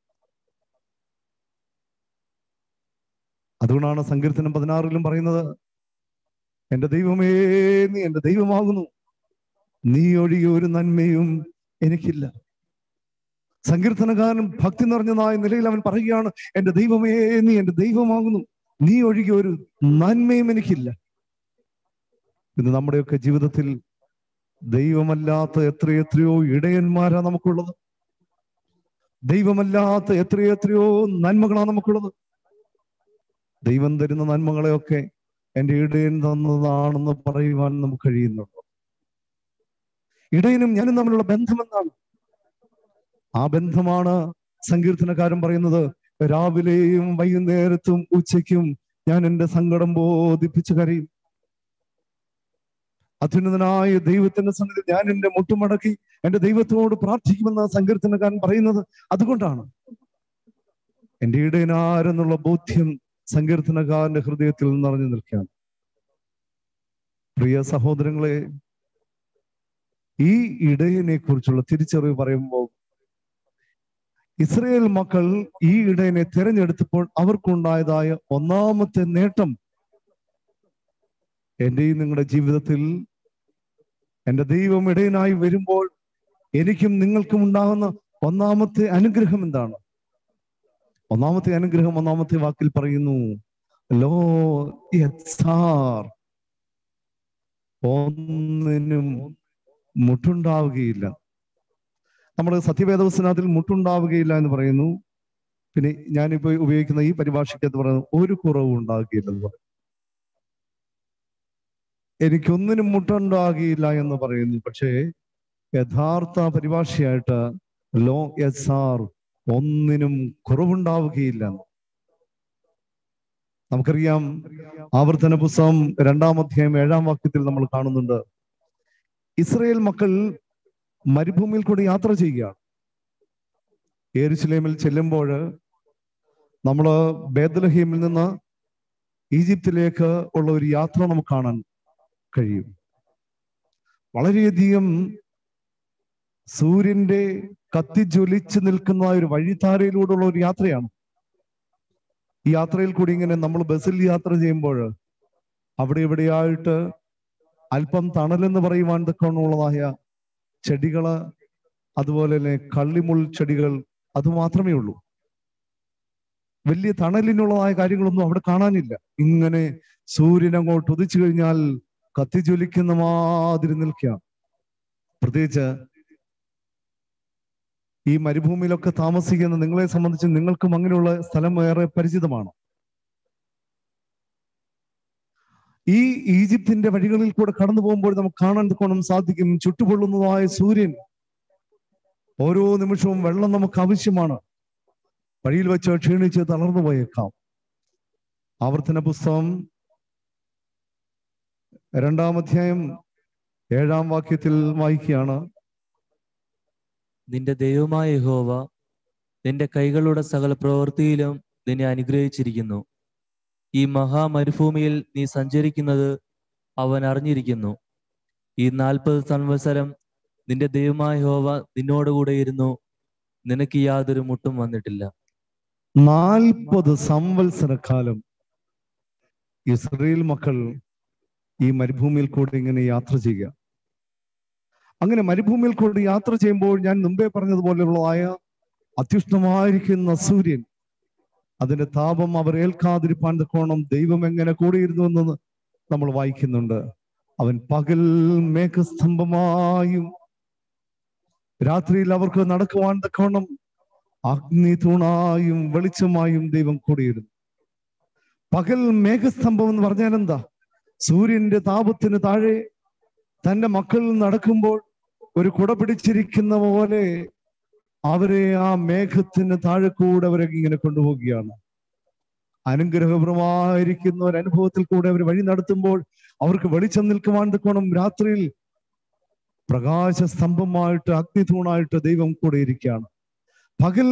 അതുകൊണ്ടാണ് സങ്കീർത്തനം പതിനാറിലും പറയുന്നത് എന്റെ ദൈവമേ നീ എന്റെ ദൈവമാകുന്നു നീ ഒഴികെ ഒരു നന്മയും എനിക്കില്ല സങ്കീർത്തനകാരൻ ഭക്തി നിറഞ്ഞതായ നിലയിൽ അവൻ പറയുകയാണ് എന്റെ ദൈവമേ നീ എന്റെ ദൈവമാകുന്നു നീ ഒഴികെ ഒരു നന്മയും എനിക്കില്ല ഇന്ന് നമ്മുടെയൊക്കെ ജീവിതത്തിൽ ദൈവമല്ലാത്ത എത്രയെത്രയോ ഇടയന്മാരാ നമുക്കുള്ളത് ദൈവമല്ലാത്ത എത്രയെത്രയോ നന്മകളാണ് നമുക്കുള്ളത് ദൈവം തരുന്ന നന്മകളെയൊക്കെ എൻ്റെ ഇടയൻ തന്നതാണെന്ന് പറയുവാൻ നമുക്ക് കഴിയുന്നുണ്ടോ ഇടയനും ഞാനും തമ്മിലുള്ള ബന്ധം എന്താണ് ആ ബന്ധമാണ് സങ്കീർത്തനക്കാരൻ പറയുന്നത് രാവിലെയും വൈകുന്നേരത്തും ഉച്ചയ്ക്കും ഞാൻ എൻ്റെ സങ്കടം ബോധിപ്പിച്ച് കരയും അത്യുന്നതനായ ദൈവത്തിന്റെ സന്നിധി ഞാൻ എൻ്റെ മുട്ടുമടക്കി എൻ്റെ ദൈവത്തോട് പ്രാർത്ഥിക്കുമെന്ന സങ്കീർത്തനക്കാരൻ പറയുന്നത് അതുകൊണ്ടാണ് എൻ്റെ ഇടയനാരെന്നുള്ള ബോധ്യം സങ്കീർത്തനക്കാരന്റെ ഹൃദയത്തിൽ നിറഞ്ഞു നിൽക്കുകയാണ് പ്രിയ സഹോദരങ്ങളെ ഈ ഇടയനെ കുറിച്ചുള്ള തിരിച്ചറിവ് പറയുമ്പോൾ ഇസ്രയേൽ മക്കൾ ഈ ഇടയനെ തിരഞ്ഞെടുത്തപ്പോൾ അവർക്കുണ്ടായതായ ഒന്നാമത്തെ നേട്ടം എന്റെയും നിങ്ങളുടെ ജീവിതത്തിൽ എൻ്റെ ദൈവം ഇടയനായി വരുമ്പോൾ എനിക്കും നിങ്ങൾക്കും ഉണ്ടാകുന്ന ഒന്നാമത്തെ അനുഗ്രഹം എന്താണ് ഒന്നാമത്തെ അനുഗ്രഹം ഒന്നാമത്തെ വാക്കിൽ പറയുന്നു ലോ യത്സാർ ഒന്നിനും മുട്ടുണ്ടാവുകയില്ല നമ്മുടെ സത്യവേദവസനത്തിൽ മുട്ടുണ്ടാവുകയില്ല എന്ന് പറയുന്നു പിന്നെ ഞാനിപ്പോ ഉപയോഗിക്കുന്ന ഈ പരിഭാഷയ്ക്കകത്ത് പറയുന്നത് ഒരു കുറവും ഉണ്ടാകുകയില്ല എന്ന് പറയും എനിക്കൊന്നിനും മുട്ടുണ്ടാകുകയില്ല എന്ന് പറയുന്നു പക്ഷേ യഥാർത്ഥ പരിഭാഷയായിട്ട് ലോ എസ് ആർ ഒന്നിനും കുറവുണ്ടാവുകയില്ല നമുക്കറിയാം ആവർത്തന പുസ്തകം രണ്ടാം അധ്യായം ഏഴാം വാക്യത്തിൽ നമ്മൾ കാണുന്നുണ്ട് ഇസ്രയേൽ മക്കൾ മരുഭൂമിയിൽ കൂടി യാത്ര ചെയ്യുകയാണ് ഏരുസലേമിൽ ചെല്ലുമ്പോൾ നമ്മൾ ബേദലഹീമിൽ നിന്ന് ഈജിപ്തിലേക്ക് ഉള്ള ഒരു യാത്ര നമുക്ക് കാണാൻ കഴിയും വളരെയധികം സൂര്യന്റെ കത്തിജ്വലിച്ച് നിൽക്കുന്ന ഒരു വഴിത്താരയിലൂടെയുള്ള ഒരു യാത്രയാണ് ഈ യാത്രയിൽ കൂടി ഇങ്ങനെ നമ്മൾ ബസ്സിൽ യാത്ര ചെയ്യുമ്പോൾ അവിടെ ഇവിടെയായിട്ട് അല്പം തണലെന്ന് പറയുവാൻ തക്കമുള്ളതായ ചെടികള് അതുപോലെ തന്നെ കള്ളിമുൾ ചെടികൾ അത് മാത്രമേ ഉള്ളൂ വലിയ തണലിനുള്ളതായ കാര്യങ്ങളൊന്നും അവിടെ കാണാനില്ല ഇങ്ങനെ സൂര്യൻ അങ്ങോട്ട് ഉദിച്ചു കഴിഞ്ഞാൽ കത്തിജ്വലിക്കുന്ന മാതിരി നിൽക്കുകയാണ് പ്രത്യേകിച്ച് ഈ മരുഭൂമിയിലൊക്കെ താമസിക്കുന്ന നിങ്ങളെ സംബന്ധിച്ച് നിങ്ങൾക്കും അങ്ങനെയുള്ള സ്ഥലം ഏറെ പരിചിതമാണ് ഈ ഈജിപ്തിന്റെ വഴികളിൽ കൂടെ കടന്നു പോകുമ്പോൾ നമുക്ക് കാണാൻ കോണം സാധിക്കും ചുട്ടുപൊള്ളുന്നതായ സൂര്യൻ ഓരോ നിമിഷവും വെള്ളം നമുക്ക് ആവശ്യമാണ് വഴിയിൽ വെച്ച് ക്ഷീണിച്ച് തളർന്നു പോയേക്കാം ആവർത്തന പുസ്തകം രണ്ടാം അധ്യായം ഏഴാം വാക്യത്തിൽ വായിക്കുകയാണ് നിന്റെ ദൈവമായ യഹോവ നിന്റെ കൈകളുടെ സകല പ്രവൃത്തിയിലും നിന്നെ അനുഗ്രഹിച്ചിരിക്കുന്നു ഈ മഹാമരുഭൂമിയിൽ നീ സഞ്ചരിക്കുന്നത് അവൻ അറിഞ്ഞിരിക്കുന്നു ഈ നാൽപ്പത് സംവത്സരം നിന്റെ ദൈവമായ യഹോവ നിന്നോടുകൂടെ ഇരുന്നു നിനക്ക് യാതൊരു മുട്ടും വന്നിട്ടില്ല നാൽപ്പത് സംവത്സരക്കാലം ഇസ്രയേൽ മക്കൾ ഈ മരുഭൂമിയിൽ കൂടി ഇങ്ങനെ യാത്ര ചെയ്യുക അങ്ങനെ മരുഭൂമിയിൽ കൂടി യാത്ര ചെയ്യുമ്പോൾ ഞാൻ മുമ്പേ പറഞ്ഞതുപോലെയുള്ളതായ അത്യുഷ്ണമായിരിക്കുന്ന സൂര്യൻ അതിന്റെ താപം അവർ ഏൽക്കാതിരിപ്പാൻ തക്കോണം ദൈവം എങ്ങനെ കൂടിയിരുന്നു എന്ന് നമ്മൾ വായിക്കുന്നുണ്ട് അവൻ പകൽ മേഘസ്തംഭമായും രാത്രിയിൽ അവർക്ക് നടക്കുവാൻ തക്കോണം അഗ്നി തൂണായും വെളിച്ചമായും ദൈവം കൂടിയിരുന്നു പകൽ മേഘസ്തംഭം എന്ന് പറഞ്ഞാൽ എന്താ സൂര്യന്റെ താപത്തിന് താഴെ തന്റെ മക്കൾ നടക്കുമ്പോൾ ഒരു കുട പിടിച്ചിരിക്കുന്ന പോലെ അവരെ ആ മേഘത്തിന് താഴെ കൂടെ അവരെ ഇങ്ങനെ കൊണ്ടുപോവുകയാണ് അനുഗ്രഹപരമായിരിക്കുന്ന ഒരു അനുഭവത്തിൽ കൂടെ അവർ വഴി നടത്തുമ്പോൾ അവർക്ക് വെളിച്ചം നിൽക്കുവാൻ തക്കോണം രാത്രിയിൽ പ്രകാശ സ്തംഭമായിട്ട് അഗ്നിതൂണായിട്ട് ദൈവം കൂടെ ഇരിക്കുകയാണ് പകൽ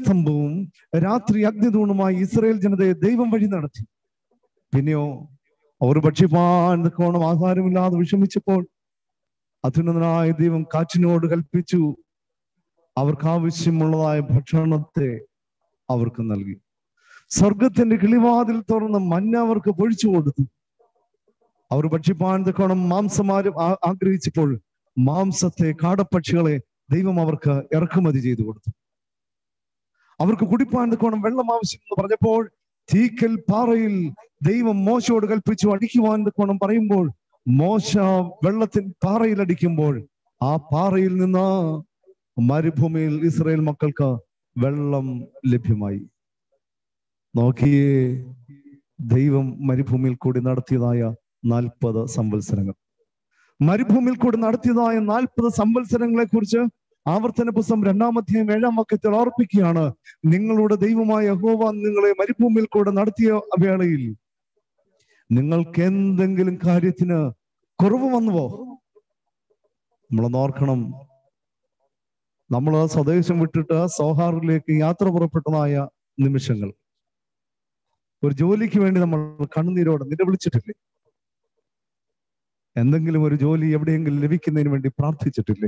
മേഘസ്തംഭവും രാത്രി അഗ്നിതൂണുമായി ഇസ്രയേൽ ജനതയെ ദൈവം വഴി നടത്തി പിന്നെയോ അവർ ഭക്ഷിപ്പാൻ തക്കോണം ആഹാരമില്ലാതെ വിഷമിച്ചപ്പോൾ അത്യുന്നതനായ ദൈവം കാറ്റിനോട് കൽപ്പിച്ചു അവർക്ക് ആവശ്യമുള്ളതായ ഭക്ഷണത്തെ അവർക്ക് നൽകി സ്വർഗത്തിന്റെ കിളിവാതിൽ തുറന്ന് മഞ്ഞ അവർക്ക് പൊഴിച്ചു കൊടുത്തു അവർ ഭക്ഷിപ്പാൻ തക്കോണം മാംസമാരും ആ- ആഗ്രഹിച്ചപ്പോൾ മാംസത്തെ കാടപ്പക്ഷികളെ ദൈവം അവർക്ക് ഇറക്കുമതി ചെയ്തു കൊടുത്തു അവർക്ക് കുടിപ്പാൻ തക്കോണം വെള്ളം ആവശ്യം എന്ന് പറഞ്ഞപ്പോൾ തീക്കൽ പാറയിൽ ദൈവം മോശയോട് കൽപ്പിച്ചു അടിക്കുവാൻ തക്കോണം പറയുമ്പോൾ മോശ വെള്ളത്തിൽ പാറയിൽ അടിക്കുമ്പോൾ ആ പാറയിൽ നിന്ന് മരുഭൂമിയിൽ ഇസ്രായേൽ മക്കൾക്ക് വെള്ളം ലഭ്യമായി നോക്കിയേ ദൈവം മരുഭൂമിയിൽ കൂടി നടത്തിയതായ നാൽപ്പത് സംവത്സരങ്ങൾ മരുഭൂമിയിൽ കൂടി നടത്തിയതായ നാൽപ്പത് സംവത്സരങ്ങളെ കുറിച്ച് ആവർത്തന പുസ്തകം രണ്ടാമധ്യായം ഏഴാം വാക്യത്തിൽ ഓർപ്പിക്കുകയാണ് നിങ്ങളുടെ ദൈവമായ യഹോവ നിങ്ങളെ മരുഭൂമിയിൽ കൂടെ നടത്തിയ വേളയിൽ നിങ്ങൾക്ക് എന്തെങ്കിലും കാര്യത്തിന് കുറവ് വന്നുവോ നമ്മളൊന്ന് ഓർക്കണം നമ്മൾ സ്വദേശം വിട്ടിട്ട് സോഹാറിലേക്ക് യാത്ര പുറപ്പെട്ടതായ നിമിഷങ്ങൾ ഒരു ജോലിക്ക് വേണ്ടി നമ്മൾ കണ്ണുനീരോടെ നിലവിളിച്ചിട്ടില്ലേ എന്തെങ്കിലും ഒരു ജോലി എവിടെയെങ്കിലും ലഭിക്കുന്നതിന് വേണ്ടി പ്രാർത്ഥിച്ചിട്ടില്ലേ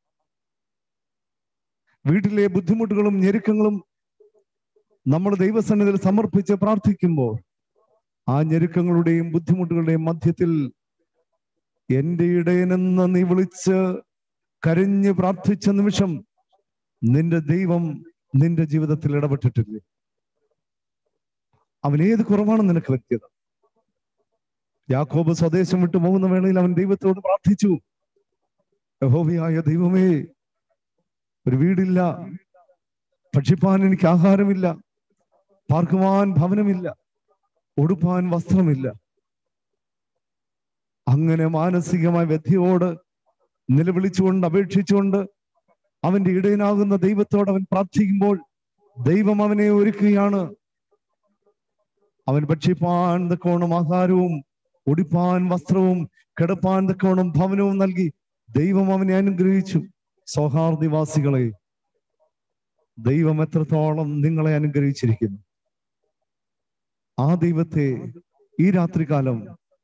വീട്ടിലെ ബുദ്ധിമുട്ടുകളും ഞെരുക്കങ്ങളും നമ്മൾ ദൈവസന്നിധിയിൽ സമർപ്പിച്ച് പ്രാർത്ഥിക്കുമ്പോൾ ആ ഞെരുക്കങ്ങളുടെയും ബുദ്ധിമുട്ടുകളുടെയും മധ്യത്തിൽ എന്റെ ഇടയനെന്ന് നീ വിളിച്ച് കരഞ്ഞ് പ്രാർത്ഥിച്ച നിമിഷം നിന്റെ ദൈവം നിന്റെ ജീവിതത്തിൽ ഇടപെട്ടിട്ടില്ലേ അവൻ ഏത് കുറവാണ് നിനക്ക് വ്യക്തിയത് യാക്കോബ് സ്വദേശം വിട്ടു പോകുന്ന വേളയിൽ അവൻ ദൈവത്തോട് പ്രാർത്ഥിച്ചു യഹോവയായ ദൈവമേ ഒരു വീടില്ല ഭക്ഷിപ്പാൻ എനിക്ക് ആഹാരമില്ല പാർക്കുവാൻ ഭവനമില്ല ഉടുപ്പാൻ വസ്ത്രമില്ല അങ്ങനെ മാനസികമായ വ്യഥയോട് നിലവിളിച്ചുകൊണ്ട് അപേക്ഷിച്ചുകൊണ്ട് അവന്റെ ഇടയനാകുന്ന ദൈവത്തോട് അവൻ പ്രാർത്ഥിക്കുമ്പോൾ ദൈവം അവനെ ഒരുക്കുകയാണ് അവൻ ഭക്ഷിപ്പാൻ തക്കോണം ആഹാരവും ഉടിപ്പാൻ വസ്ത്രവും കിടപ്പാൻ തക്കോണം ഭവനവും നൽകി ദൈവം അവനെ അനുഗ്രഹിച്ചു സൗഹാർദിവാസികളെ ദൈവം എത്രത്തോളം നിങ്ങളെ അനുഗ്രഹിച്ചിരിക്കുന്നു ആ ദൈവത്തെ ഈ രാത്രികാലം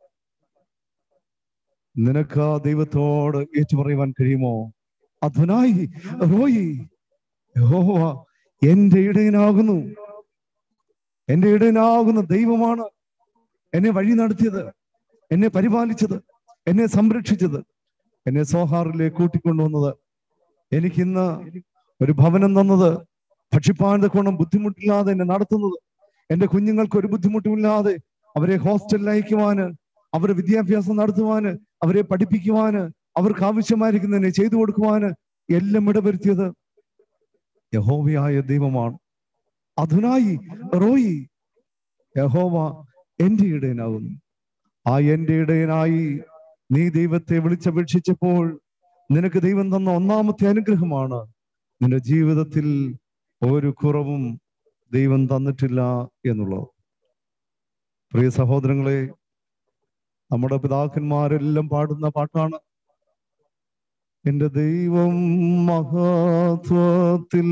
നിനക്ക് ആ ദൈവത്തോട് ഏറ്റുപറയുവാൻ കഴിയുമോ അധുനായി റോയി യഹോവ എന്റെ ഇടയനാകുന്നു എന്റെ ഇടയനാകുന്ന ദൈവമാണ് എന്നെ വഴി നടത്തിയത് എന്നെ പരിപാലിച്ചത് എന്നെ സംരക്ഷിച്ചത് എന്നെ സോഹാറിലേക്ക് കൂട്ടിക്കൊണ്ടുവന്നത് എനിക്കിന്ന് ഒരു ഭവനം തന്നത് ഭക്ഷിപ്പാൻ കൊണ്ടും ബുദ്ധിമുട്ടില്ലാതെ എന്നെ നടത്തുന്നത് എന്റെ കുഞ്ഞുങ്ങൾക്ക് ഒരു ബുദ്ധിമുട്ടുമില്ലാതെ അവരെ ഹോസ്റ്റലിൽ അയക്കുവാന് അവരെ വിദ്യാഭ്യാസം നടത്തുവാന് അവരെ പഠിപ്പിക്കുവാന് അവർക്ക് ആവശ്യമായിരിക്കുന്നതിനെ ചെയ്തു കൊടുക്കുവാന് എല്ലാം ഇടവരുത്തിയത് യഹോവയായ ദൈവമാണ് അതിനായി റോയി യഹോവ എന്റെ ഇടയനാകുന്നു ആ എന്റെ ഇടയനായി നീ ദൈവത്തെ വിളിച്ചപേക്ഷിച്ചപ്പോൾ നിനക്ക് ദൈവം തന്ന ഒന്നാമത്തെ അനുഗ്രഹമാണ് നിന്റെ ജീവിതത്തിൽ ഒരു കുറവും ദൈവം തന്നിട്ടില്ല എന്നുള്ളത് പ്രിയ സഹോദരങ്ങളെ നമ്മുടെ പിതാക്കന്മാരെല്ലാം പാടുന്ന പാട്ടാണ് എന്റെ ദൈവം മഹത്വത്തിൽ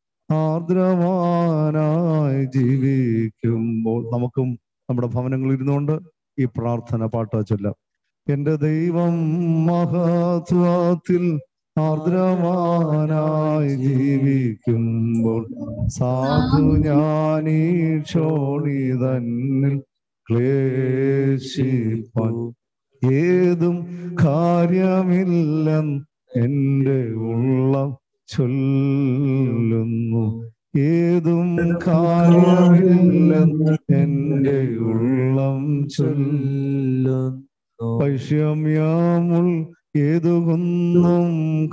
ആർദ്രവാനായി ജീവിക്കുമ്പോൾ നമുക്കും നമ്മുടെ ഭവനങ്ങളിൽ ഇരുന്നുകൊണ്ട് ഈ പ്രാർത്ഥന പാട്ട് ചൊല്ലാം എന്റെ ദൈവം മഹത്വത്തിൽ ആർദ്രവാനായി ജീവിക്കുമ്പോൾ സാധു ഞാനീ ക്ഷോണി തന്നിൽ ക്ലേശിപ്പാൻ ഏതും കാര്യമില്ലെന്ന് എന്റെ ഉള്ളം ചൊല്ലുന്നു ഏതും കാര്യമില്ലെന്ന് എന്റെ ഉള്ളം ചൊല്ലുന്നു വൈഷമ്യമുൾ ഏതുകുന്നും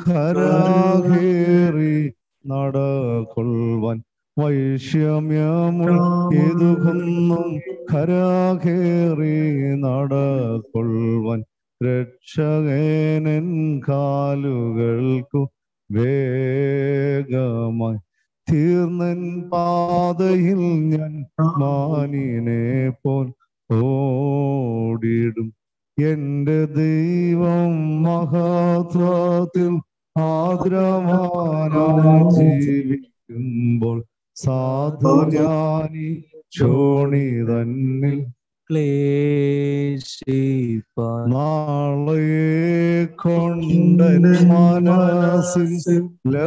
ഖരാകേറി നടകൊള്ളുവാൻ വൈഷമ്യമുൾ ഏതുകുന്നും ഖരാകേറി നടകൊള്ളുവാൻ രക്ഷകനൻ കാലുകൾക്കു വേഗമായി തീർന്നൻ പാതയിൽ ഞാൻ മാനിനെ പോൽ ഓടിടും എന്റെ ദൈവം മഹത്വത്തിൽ ആദ്രമാനായി ജീവിക്കുമ്പോൾ സാധു ഞാനി ചോണി തന്നിൽ ക്ലേശിപ്പാൻ നാളെ കൊണ്ടൻ മനസ്സിൽ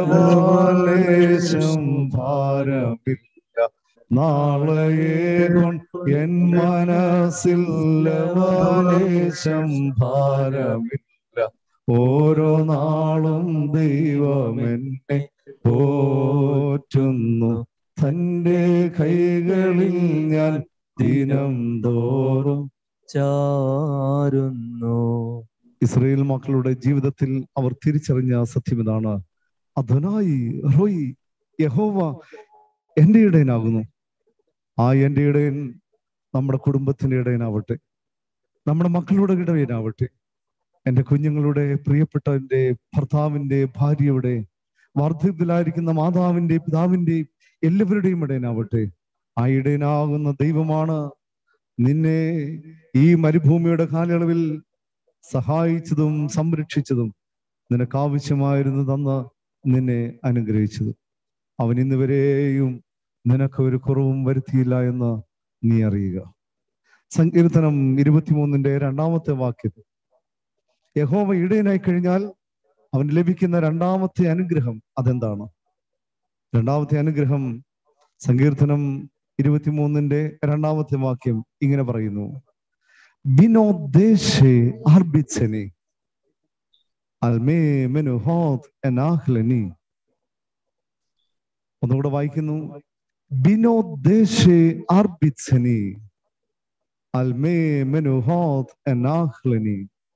ലവലേശം ഭാരമില്ല നാളെ കൊണ്ട് എൻ മനസ്സിൽ ലവലേശം ഭാരമില്ല ഓരോ നാളും ദൈവം എന്നെ പോറ്റുന്നു തന്റെ കൈകളിൽ ഞാൻ ദിനം തോറും ചാരുന്നു ഇസ്രയേൽ മക്കളുടെ ജീവിതത്തിൽ അവർ തിരിച്ചറിഞ്ഞ സത്യം ഇതാണ് അധനായി റോയി യഹോവ എന്റെ ഇടയനാകുന്നു ആ എന്റെ ഇടയൻ നമ്മുടെ കുടുംബത്തിന്റെ ഇടയനാവട്ടെ നമ്മുടെ മക്കളുടെ ഇടയനാവട്ടെ എൻ്റെ കുഞ്ഞുങ്ങളുടെ പ്രിയപ്പെട്ടവന്റെ ഭർത്താവിന്റെ ഭാര്യയുടെ വാർദ്ധക്യത്തിലായിരിക്കുന്ന മാതാവിന്റെ പിതാവിന്റെ എല്ലാവരുടെയും ഇടയനാവട്ടെ ആ ഇടയനാകുന്ന ദൈവമാണ് നിന്നെ ഈ മരുഭൂമിയുടെ കാലയളവിൽ സഹായിച്ചതും സംരക്ഷിച്ചതും നിനക്ക് ആവശ്യമായിരുന്നു തന്ന് നിന്നെ അനുഗ്രഹിച്ചതും അവൻ ഇന്ന് വരെയും നിനക്ക് ഒരു കുറവും വരുത്തിയില്ല എന്ന് നീ അറിയുക സങ്കീർത്തനം ഇരുപത്തിമൂന്നിന്റെ രണ്ടാമത്തെ വാക്യത്തിൽ യഹോവ ഇടയനായി കഴിഞ്ഞാൽ അവന് ലഭിക്കുന്ന രണ്ടാമത്തെ അനുഗ്രഹം അതെന്താണ് രണ്ടാമത്തെ അനുഗ്രഹം സങ്കീർത്തനം ഇരുപത്തിമൂന്നിന്റെ രണ്ടാമത്തെ വാക്യം ഇങ്ങനെ പറയുന്നു ബിനോദ്ദേശേ അർബിച്ചനെ അൽമേ മെനുഹോത് എനാഹ്ലനി ഒന്നുകൂടെ വായിക്കുന്നു ബിനോദ്ദേശേ അർബിച്ചനി അൽമേ മെനുഹോത് എനാഹ്ലനി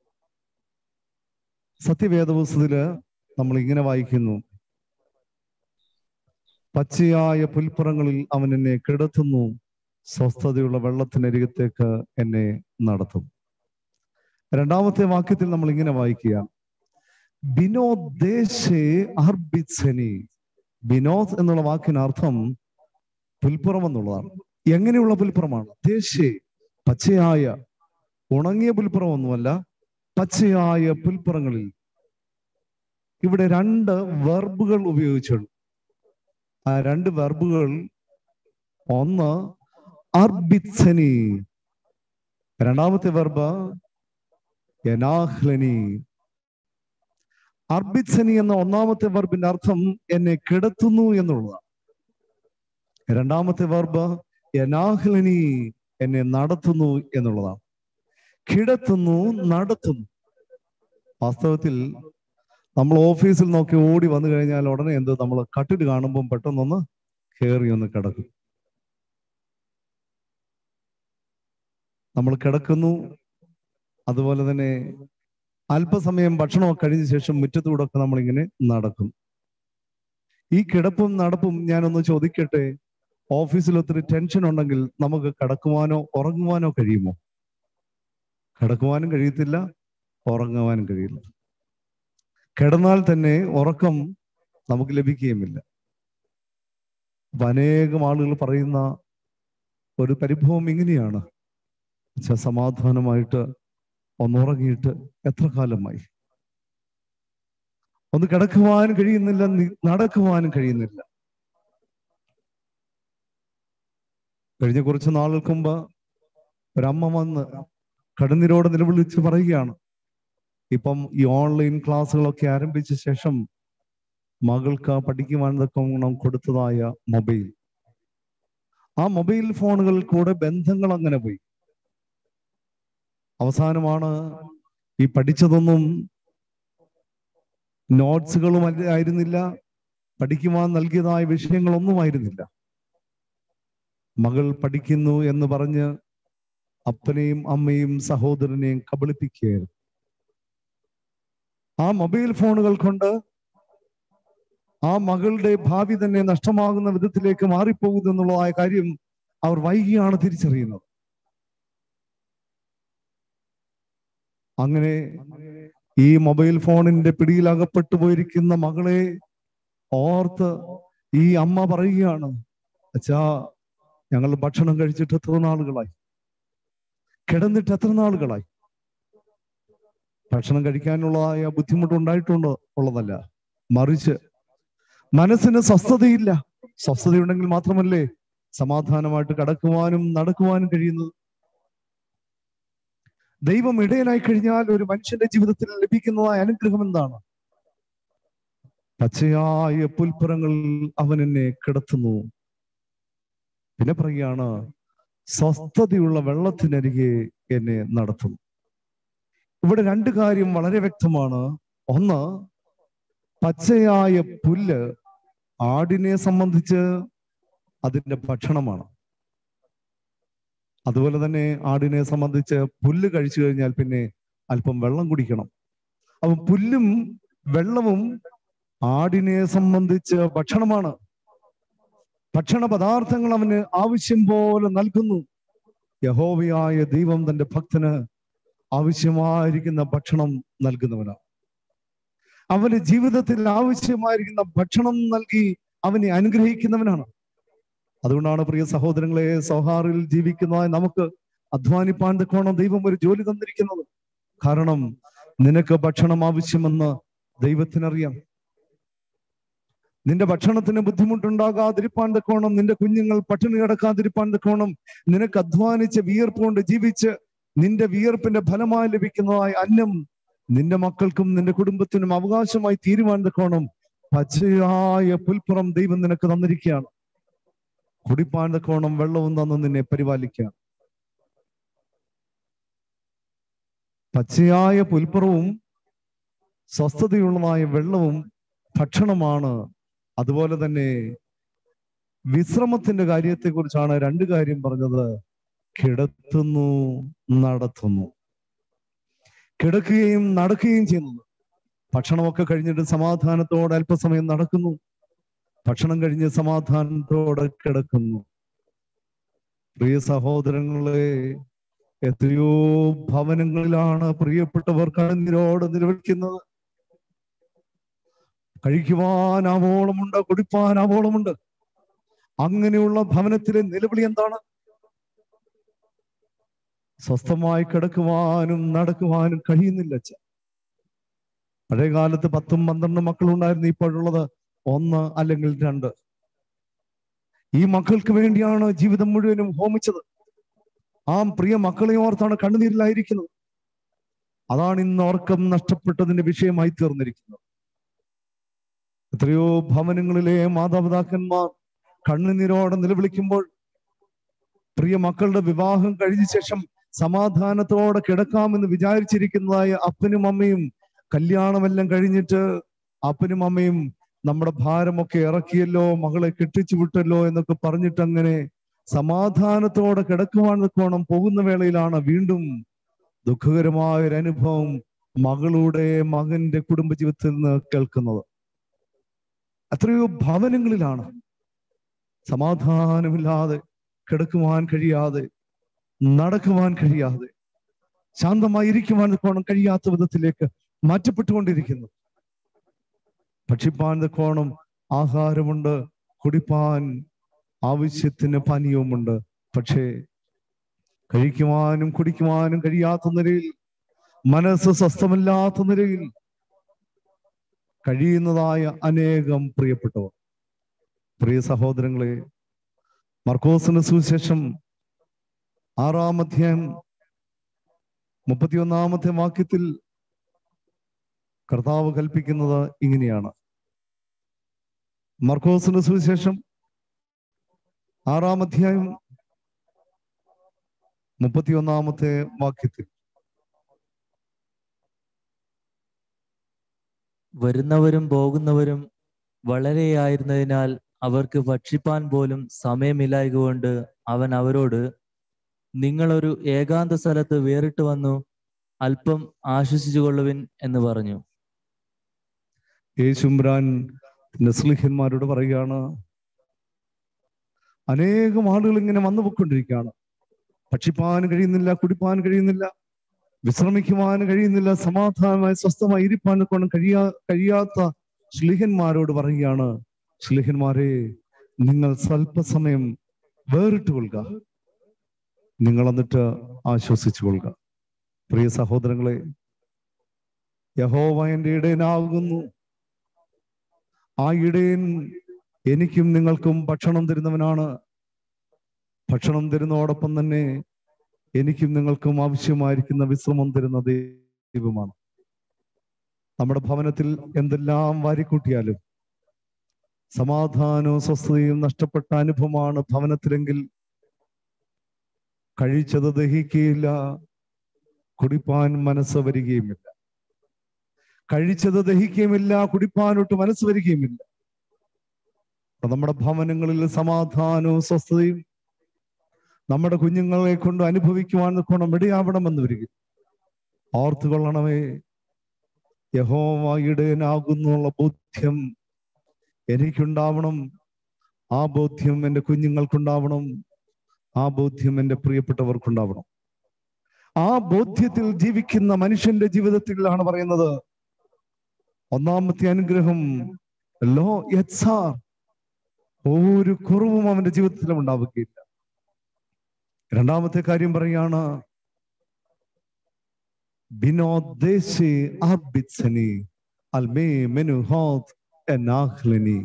സത്യവേദപുസ്തകത്തില് നമ്മൾ ഇങ്ങനെ വായിക്കുന്നു പച്ചയായ പുൽപ്പുറങ്ങളിൽ അവൻ എന്നെ കിടത്തുന്നു സ്വസ്ഥതയുള്ള വെള്ളത്തിനരികത്തേക്ക് എന്നെ നടത്തും രണ്ടാമത്തെ വാക്യത്തിൽ നമ്മൾ ഇങ്ങനെ വായിക്കുക ബിനോദ്ദേശേ അർബിത്സനി ബിനോദ് എന്നുള്ള വാക്കിന് അർത്ഥം പുൽപ്പുറം എന്നുള്ളതാണ് എങ്ങനെയുള്ള പുൽപ്പുറമാണ് ദേശേ പച്ചയായ ഉണങ്ങിയ പുൽപ്പുറം ഒന്നുമല്ല പച്ചയായ പുൽപ്പുറങ്ങളിൽ ഇവിടെ രണ്ട് വെർബുകൾ ഉപയോഗിച്ചുള്ളൂ ആ രണ്ട് വെർബുകൾ ഒന്ന് അർബിത്സനി രണ്ടാമത്തെ വെർബ് എനാഹ്ലനി അർബിത്സനി എന്ന ഒന്നാമത്തെ വെർബിന്റെ അർത്ഥം എന്നെ കിടത്തുന്നു എന്നുള്ളതാണ് രണ്ടാമത്തെ വെർബ് എനാഹ്ലനി എന്നെ നടത്തുന്നു എന്നുള്ളതാണ് കിടത്തുന്നു നടത്തുന്നു വാസ്തവത്തിൽ നമ്മൾ ഓഫീസിൽ നോക്കി ഓടി വന്നു കഴിഞ്ഞാൽ ഉടനെ എന്ത് നമ്മൾ കട്ടിൽ കാണുമ്പോൾ പെട്ടെന്നൊന്ന് കയറി ഒന്ന് കിടക്കും നമ്മൾ കിടക്കുന്നു അതുപോലെ തന്നെ അല്പസമയം ഭക്ഷണമൊക്കെ കഴിഞ്ഞ ശേഷം മുറ്റത്തൂടെ ഒക്കെ നമ്മളിങ്ങനെ നടക്കും ഈ കിടപ്പും നടപ്പും ഞാനൊന്ന് ചോദിക്കട്ടെ ഓഫീസിൽ ഒത്തിരി ടെൻഷൻ ഉണ്ടെങ്കിൽ നമുക്ക് കിടക്കുവാനോ ഉറങ്ങുവാനോ കഴിയുമോ കിടക്കുവാനും കഴിയത്തില്ല ഉറങ്ങുവാനും കഴിയില്ല കിടന്നാൽ തന്നെ ഉറക്കം നമുക്ക് ലഭിക്കുകയുമില്ല അപ്പൊ അനേകം ആളുകൾ പറയുന്ന ഒരു പരിഭവം ഇങ്ങനെയാണ് വെച്ചാൽ സമാധാനമായിട്ട് ഒന്നുറങ്ങിയിട്ട് എത്ര കാലമായി ഒന്ന് കിടക്കുവാനും കഴിയുന്നില്ല നി- നടക്കുവാനും കഴിയുന്നില്ല കഴിഞ്ഞ കുറച്ച് നാളുകൾക്ക് മുമ്പ് ഒരമ്മ വന്ന് കടന്നിരോടെ നിലവിളിച്ച് പറയുകയാണ് ഇപ്പം ഈ ഓൺലൈൻ ക്ലാസ്സുകളൊക്കെ ആരംഭിച്ച ശേഷം മകൾക്ക് പഠിക്കുവാൻ തക്കവണ്ണം കൊടുത്തതായ മൊബൈൽ ആ മൊബൈൽ ഫോണുകളിൽ കൂടെ ബന്ധങ്ങൾ അങ്ങനെ പോയി അവസാനമാണ് ഈ പഠിച്ചതൊന്നും നോട്ട്സുകളും അല്ല- ആയിരുന്നില്ല പഠിക്കുവാൻ നൽകിയതായ വിഷയങ്ങളൊന്നും ആയിരുന്നില്ല മകൾ പഠിക്കുന്നു എന്ന് പറഞ്ഞ് അപ്പനെയും അമ്മയും സഹോദരനെയും കബളിപ്പിക്കുകയായിരുന്നു ആ മൊബൈൽ ഫോണുകൾ കൊണ്ട് ആ മകളുടെ ഭാവി തന്നെ നഷ്ടമാകുന്ന വിധത്തിലേക്ക് മാറിപ്പോകുന്നു എന്നുള്ളതായ കാര്യം അവർ വൈകിയാണ് തിരിച്ചറിയുന്നത് അങ്ങനെ ഈ മൊബൈൽ ഫോണിന്റെ പിടിയിൽ അകപ്പെട്ടു പോയിരിക്കുന്ന മകളെ ഓർത്ത് ഈ അമ്മ പറയുകയാണ് അച്ഛാ ഞങ്ങൾ ഭക്ഷണം കഴിച്ചിട്ട് എത്ര നാളുകളായി കിടന്നിട്ട് എത്ര നാളുകളായി ഭക്ഷണം കഴിക്കാനുള്ളതായ ബുദ്ധിമുട്ടുണ്ടായിട്ടുണ്ടോ ഉള്ളതല്ല മറിച്ച് മനസ്സിന് സ്വസ്ഥതയില്ല സ്വസ്ഥതയുണ്ടെങ്കിൽ മാത്രമല്ലേ സമാധാനമായിട്ട് കിടക്കുവാനും നടക്കുവാനും കഴിയുന്നത് ദൈവം ഇടയനായി കഴിഞ്ഞാൽ ഒരു മനുഷ്യന്റെ ജീവിതത്തിൽ ലഭിക്കുന്നതായ അനുഗ്രഹം എന്താണ് പച്ചയായ പുൽപ്പുറങ്ങളിൽ അവൻ എന്നെ കിടത്തുന്നു പിന്നെ പറയുകയാണ് സ്വസ്ഥതയുള്ള വെള്ളത്തിനരികെ എന്നെ നടത്തുന്നു ഇവിടെ രണ്ട് കാര്യം വളരെ വ്യക്തമാണ് ഒന്ന് പച്ചയായ പുല്ല് ആടിനെ സംബന്ധിച്ച് അതിന്റെ ഭക്ഷണമാണ് അതുപോലെ തന്നെ ആടിനെ സംബന്ധിച്ച് പുല്ല് കഴിച്ചു കഴിഞ്ഞാൽ പിന്നെ അല്പം വെള്ളം കുടിക്കണം അപ്പൊ പുല്ലും വെള്ളവും ആടിനെ സംബന്ധിച്ച് ഭക്ഷണമാണ് ഭക്ഷണ പദാർത്ഥങ്ങൾ അവന് ആവശ്യം പോലെ നൽകുന്നു യഹോവയായ ദൈവം തന്റെ ഭക്തന് ആവശ്യമായിരിക്കുന്ന ഭക്ഷണം നൽകുന്നവനാണ് അവന് ജീവിതത്തിൽ ആവശ്യമായിരിക്കുന്ന ഭക്ഷണം നൽകി അവനെ അനുഗ്രഹിക്കുന്നവനാണ് അതുകൊണ്ടാണ് പ്രിയ സഹോദരങ്ങളെ സൗഹാറിൽ ജീവിക്കുന്നതായി നമുക്ക് അധ്വാനിപ്പാൻ തക്കോണം ദൈവം ഒരു ജോലി തന്നിരിക്കുന്നത് കാരണം നിനക്ക് ഭക്ഷണം ആവശ്യമെന്ന് ദൈവത്തിനറിയാം നിന്റെ ഭക്ഷണത്തിന് ബുദ്ധിമുട്ടുണ്ടാകാതിരിപ്പാൻ തക്കോണം നിന്റെ കുഞ്ഞുങ്ങൾ പട്ടിണി കിടക്കാതിരിപ്പാൻ തക്കോണം നിനക്ക് അധ്വാനിച്ച് വിയർപ്പ് കൊണ്ട് ജീവിച്ച് നിന്റെ വിയർപ്പിന്റെ ഫലമായി ലഭിക്കുന്നതായ അന്നം നിന്റെ മക്കൾക്കും നിന്റെ കുടുംബത്തിനും അവകാശമായി തീരുവാൻ തക്കോണം പച്ചയായ പുൽപ്പുറം ദൈവം നിനക്ക് തന്നിരിക്കുകയാണ് കുടിപ്പാൻ തക്കോണം വെള്ളവും തന്ന് നിന്നെ പരിപാലിക്കുക പച്ചയായ പുൽപ്പുറവും സ്വസ്ഥതയുള്ളതായ വെള്ളവും ഭക്ഷണമാണ് അതുപോലെ തന്നെ വിശ്രമത്തിന്റെ കാര്യത്തെ കുറിച്ചാണ് രണ്ട് കാര്യം പറഞ്ഞത് കിടത്തുന്നു നടത്തുന്നു കിടക്കുകയും നടക്കുകയും ചെയ്യുന്നത് ഭക്ഷണമൊക്കെ കഴിഞ്ഞിട്ട് സമാധാനത്തോടെ അല്പസമയം നടക്കുന്നു ഭക്ഷണം കഴിഞ്ഞ് സമാധാനത്തോടെ കിടക്കുന്നു പ്രിയ സഹോദരങ്ങളെ എത്രയോ ഭവനങ്ങളിലാണ് പ്രിയപ്പെട്ടവർ കണ്ണീരോട് നിലവിളിക്കുന്നത് കഴിക്കുവാൻ ആവോളമുണ്ട് കുടിപ്പാൻ ആവോളമുണ്ട് അങ്ങനെയുള്ള ഭവനത്തിലെ നിലവിളി എന്താണ് സ്വസ്ഥമായി കിടക്കുവാനും നടക്കുവാനും കഴിയുന്നില്ല അച്ഛ പഴയ കാലത്ത് പത്തും പന്ത്രണ്ടും മക്കളുണ്ടായിരുന്നു ഇപ്പോഴുള്ളത് ഒന്ന് അല്ലെങ്കിൽ രണ്ട് ഈ മക്കൾക്ക് വേണ്ടിയാണ് ജീവിതം മുഴുവനും ഹോമിച്ചത് ആ പ്രിയ മക്കളെ ഓർത്താണ് കണ്ണുനീരിലായിരിക്കുന്നത് അതാണ് ഇന്ന് ഓർക്കം നഷ്ടപ്പെട്ടതിന്റെ വിഷയമായി തീർന്നിരിക്കുന്നത് എത്രയോ ഭവനങ്ങളിലെ മാതാപിതാക്കന്മാർ കണ്ണുനീരോടെ നിലവിളിക്കുമ്പോൾ പ്രിയ മക്കളുടെ വിവാഹം കഴിഞ്ഞ ശേഷം സമാധാനത്തോടെ കിടക്കാമെന്ന് വിചാരിച്ചിരിക്കുന്നതായ അപ്പനും അമ്മയും കല്യാണമെല്ലാം കഴിഞ്ഞിട്ട് അപ്പനും അമ്മയും നമ്മുടെ ഭാരമൊക്കെ ഇറക്കിയല്ലോ മകളെ കെട്ടിച്ചു വിട്ടല്ലോ എന്നൊക്കെ പറഞ്ഞിട്ട് അങ്ങനെ സമാധാനത്തോടെ കിടക്കുവാൻ നിൽക്കണം പോകുന്ന വേളയിലാണ് വീണ്ടും ദുഃഖകരമായ ഒരു അനുഭവം മകളുടെ മകന്റെ കുടുംബജീവിതത്തിൽ നിന്ന് കേൾക്കുന്നത് എത്രയോ ഭവനങ്ങളിലാണ് സമാധാനമില്ലാതെ കിടക്കുവാൻ കഴിയാതെ നടക്കുവാൻ കഴിയാതെ ശാന്തമായി ഇരിക്കുവാൻ കോണം കഴിയാത്ത വിധത്തിലേക്ക് മാറ്റപ്പെട്ടുകൊണ്ടിരിക്കുന്നു ഭക്ഷിപ്പാൻ കോണം ആഹാരമുണ്ട് കുടിപ്പാൻ ആവശ്യത്തിന് പാനീയവുമുണ്ട് പക്ഷേ കഴിക്കുവാനും കുടിക്കുവാനും കഴിയാത്ത നിലയിൽ മനസ്സ് സ്വസ്ഥമില്ലാത്ത നിലയിൽ കഴിയുന്നതായ അനേകം പ്രിയപ്പെട്ടവർ പ്രിയ സഹോദരങ്ങളെ മർക്കോസിന് സുവിശേഷം ആറാം അധ്യായം മുപ്പത്തിയൊന്നാമത്തെ വാക്യത്തിൽ കർത്താവ് കൽപ്പിക്കുന്നത് ഇങ്ങനെയാണ് മർക്കോസിന് സുവിശേഷം ആറാം അധ്യായം മുപ്പത്തിയൊന്നാമത്തെ വാക്യത്തിൽ വരുന്നവരും പോകുന്നവരും വളരെയായിരുന്നതിനാൽ അവർക്ക് ഭക്ഷിപ്പാൻ പോലും സമയമില്ലായകൊണ്ട് അവൻ അവരോട് നിങ്ങളൊരു ഏകാന്ത സ്ഥലത്ത് വേറിട്ട് വന്നു അല്പം ആശ്വസിച്ചു കൊള്ളുവിൻ എന്ന് പറഞ്ഞു യേശുംബ്രാൻ നസ്ലിഹന്മാരോട് പറയുകയാണ് അനേകം ആളുകൾ ഇങ്ങനെ വന്നു പോയിക്കൊണ്ടിരിക്കുകയാണ് ഭക്ഷിപ്പാൻ കഴിയുന്നില്ല കുടിപ്പാൻ കഴിയുന്നില്ല വിശ്രമിക്കുവാൻ കഴിയുന്നില്ല സമാധാനമായി സ്വസ്ഥമായി ഇരിപ്പാൻ കൊണ്ട് കഴിയാ കഴിയാത്ത ശ്ലീഹന്മാരോട് പറയുകയാണ് ശ്ലീഹന്മാരെ നിങ്ങൾ സ്വല്പസമയം വേറിട്ട് കൊള്ളുക നിങ്ങൾ എന്നിട്ട് ആശ്വസിച്ചു കൊള്ളുക പ്രിയ സഹോദരങ്ങളെ യഹോവ എന്റെ ഇടയനാകുന്നു ആ ഇടയൻ എനിക്കും നിങ്ങൾക്കും ഭക്ഷണം തരുന്നവനാണ് ഭക്ഷണം തരുന്നതോടൊപ്പം തന്നെ എനിക്കും നിങ്ങൾക്കും ആവശ്യമായിരിക്കുന്ന വിശ്രമം തരുന്ന ദൈവമാണ് നമ്മുടെ ഭവനത്തിൽ എന്തെല്ലാം വാരിക്കൂട്ടിയാലും സമാധാനവും സ്വസ്ഥതയും നഷ്ടപ്പെട്ട അനുഭവമാണ് ഭവനത്തിലെങ്കിൽ കഴിച്ചത് ദഹിക്കുകയില്ല കുടിപ്പാൻ മനസ്സ് വരികയുമില്ല കഴിച്ചത് ദഹിക്കുകയുമില്ല കുടിപ്പാനൊട്ട് മനസ്സ് വരികയുമില്ല അപ്പൊ നമ്മുടെ ഭവനങ്ങളിൽ സമാധാനവും സ്വസ്ഥതയും നമ്മുടെ കുഞ്ഞുങ്ങളെ കൊണ്ട് അനുഭവിക്കുവാൻ കൊണ്ട് ഇടയാവണമെന്ന് വരിക ഓർത്തുകൊള്ളണമേ യഹോവയുടേനാകുന്നുള്ള ബോധ്യം എനിക്കുണ്ടാവണം ആ ബോധ്യം എൻ്റെ കുഞ്ഞുങ്ങൾക്കുണ്ടാവണം ആ ബോധ്യം എൻ്റെ പ്രിയപ്പെട്ടവർക്കുണ്ടാവണം ആ ബോധ്യത്തിൽ ജീവിക്കുന്ന മനുഷ്യന്റെ ജീവിതത്തിലാണ് പറയുന്നത് ഒന്നാമത്തെ അനുഗ്രഹം ലോ യത്സാർ ഒരു കുറവും അവന്റെ ജീവിതത്തിലും ഉണ്ടാവുകയില്ല രണ്ടാമത്തെ കാര്യം പറയാണ് ബിനോദ്ദേശി ആർബിത്സനി അൽമേ മെനുഹോത് എന്നാഹ്ലനി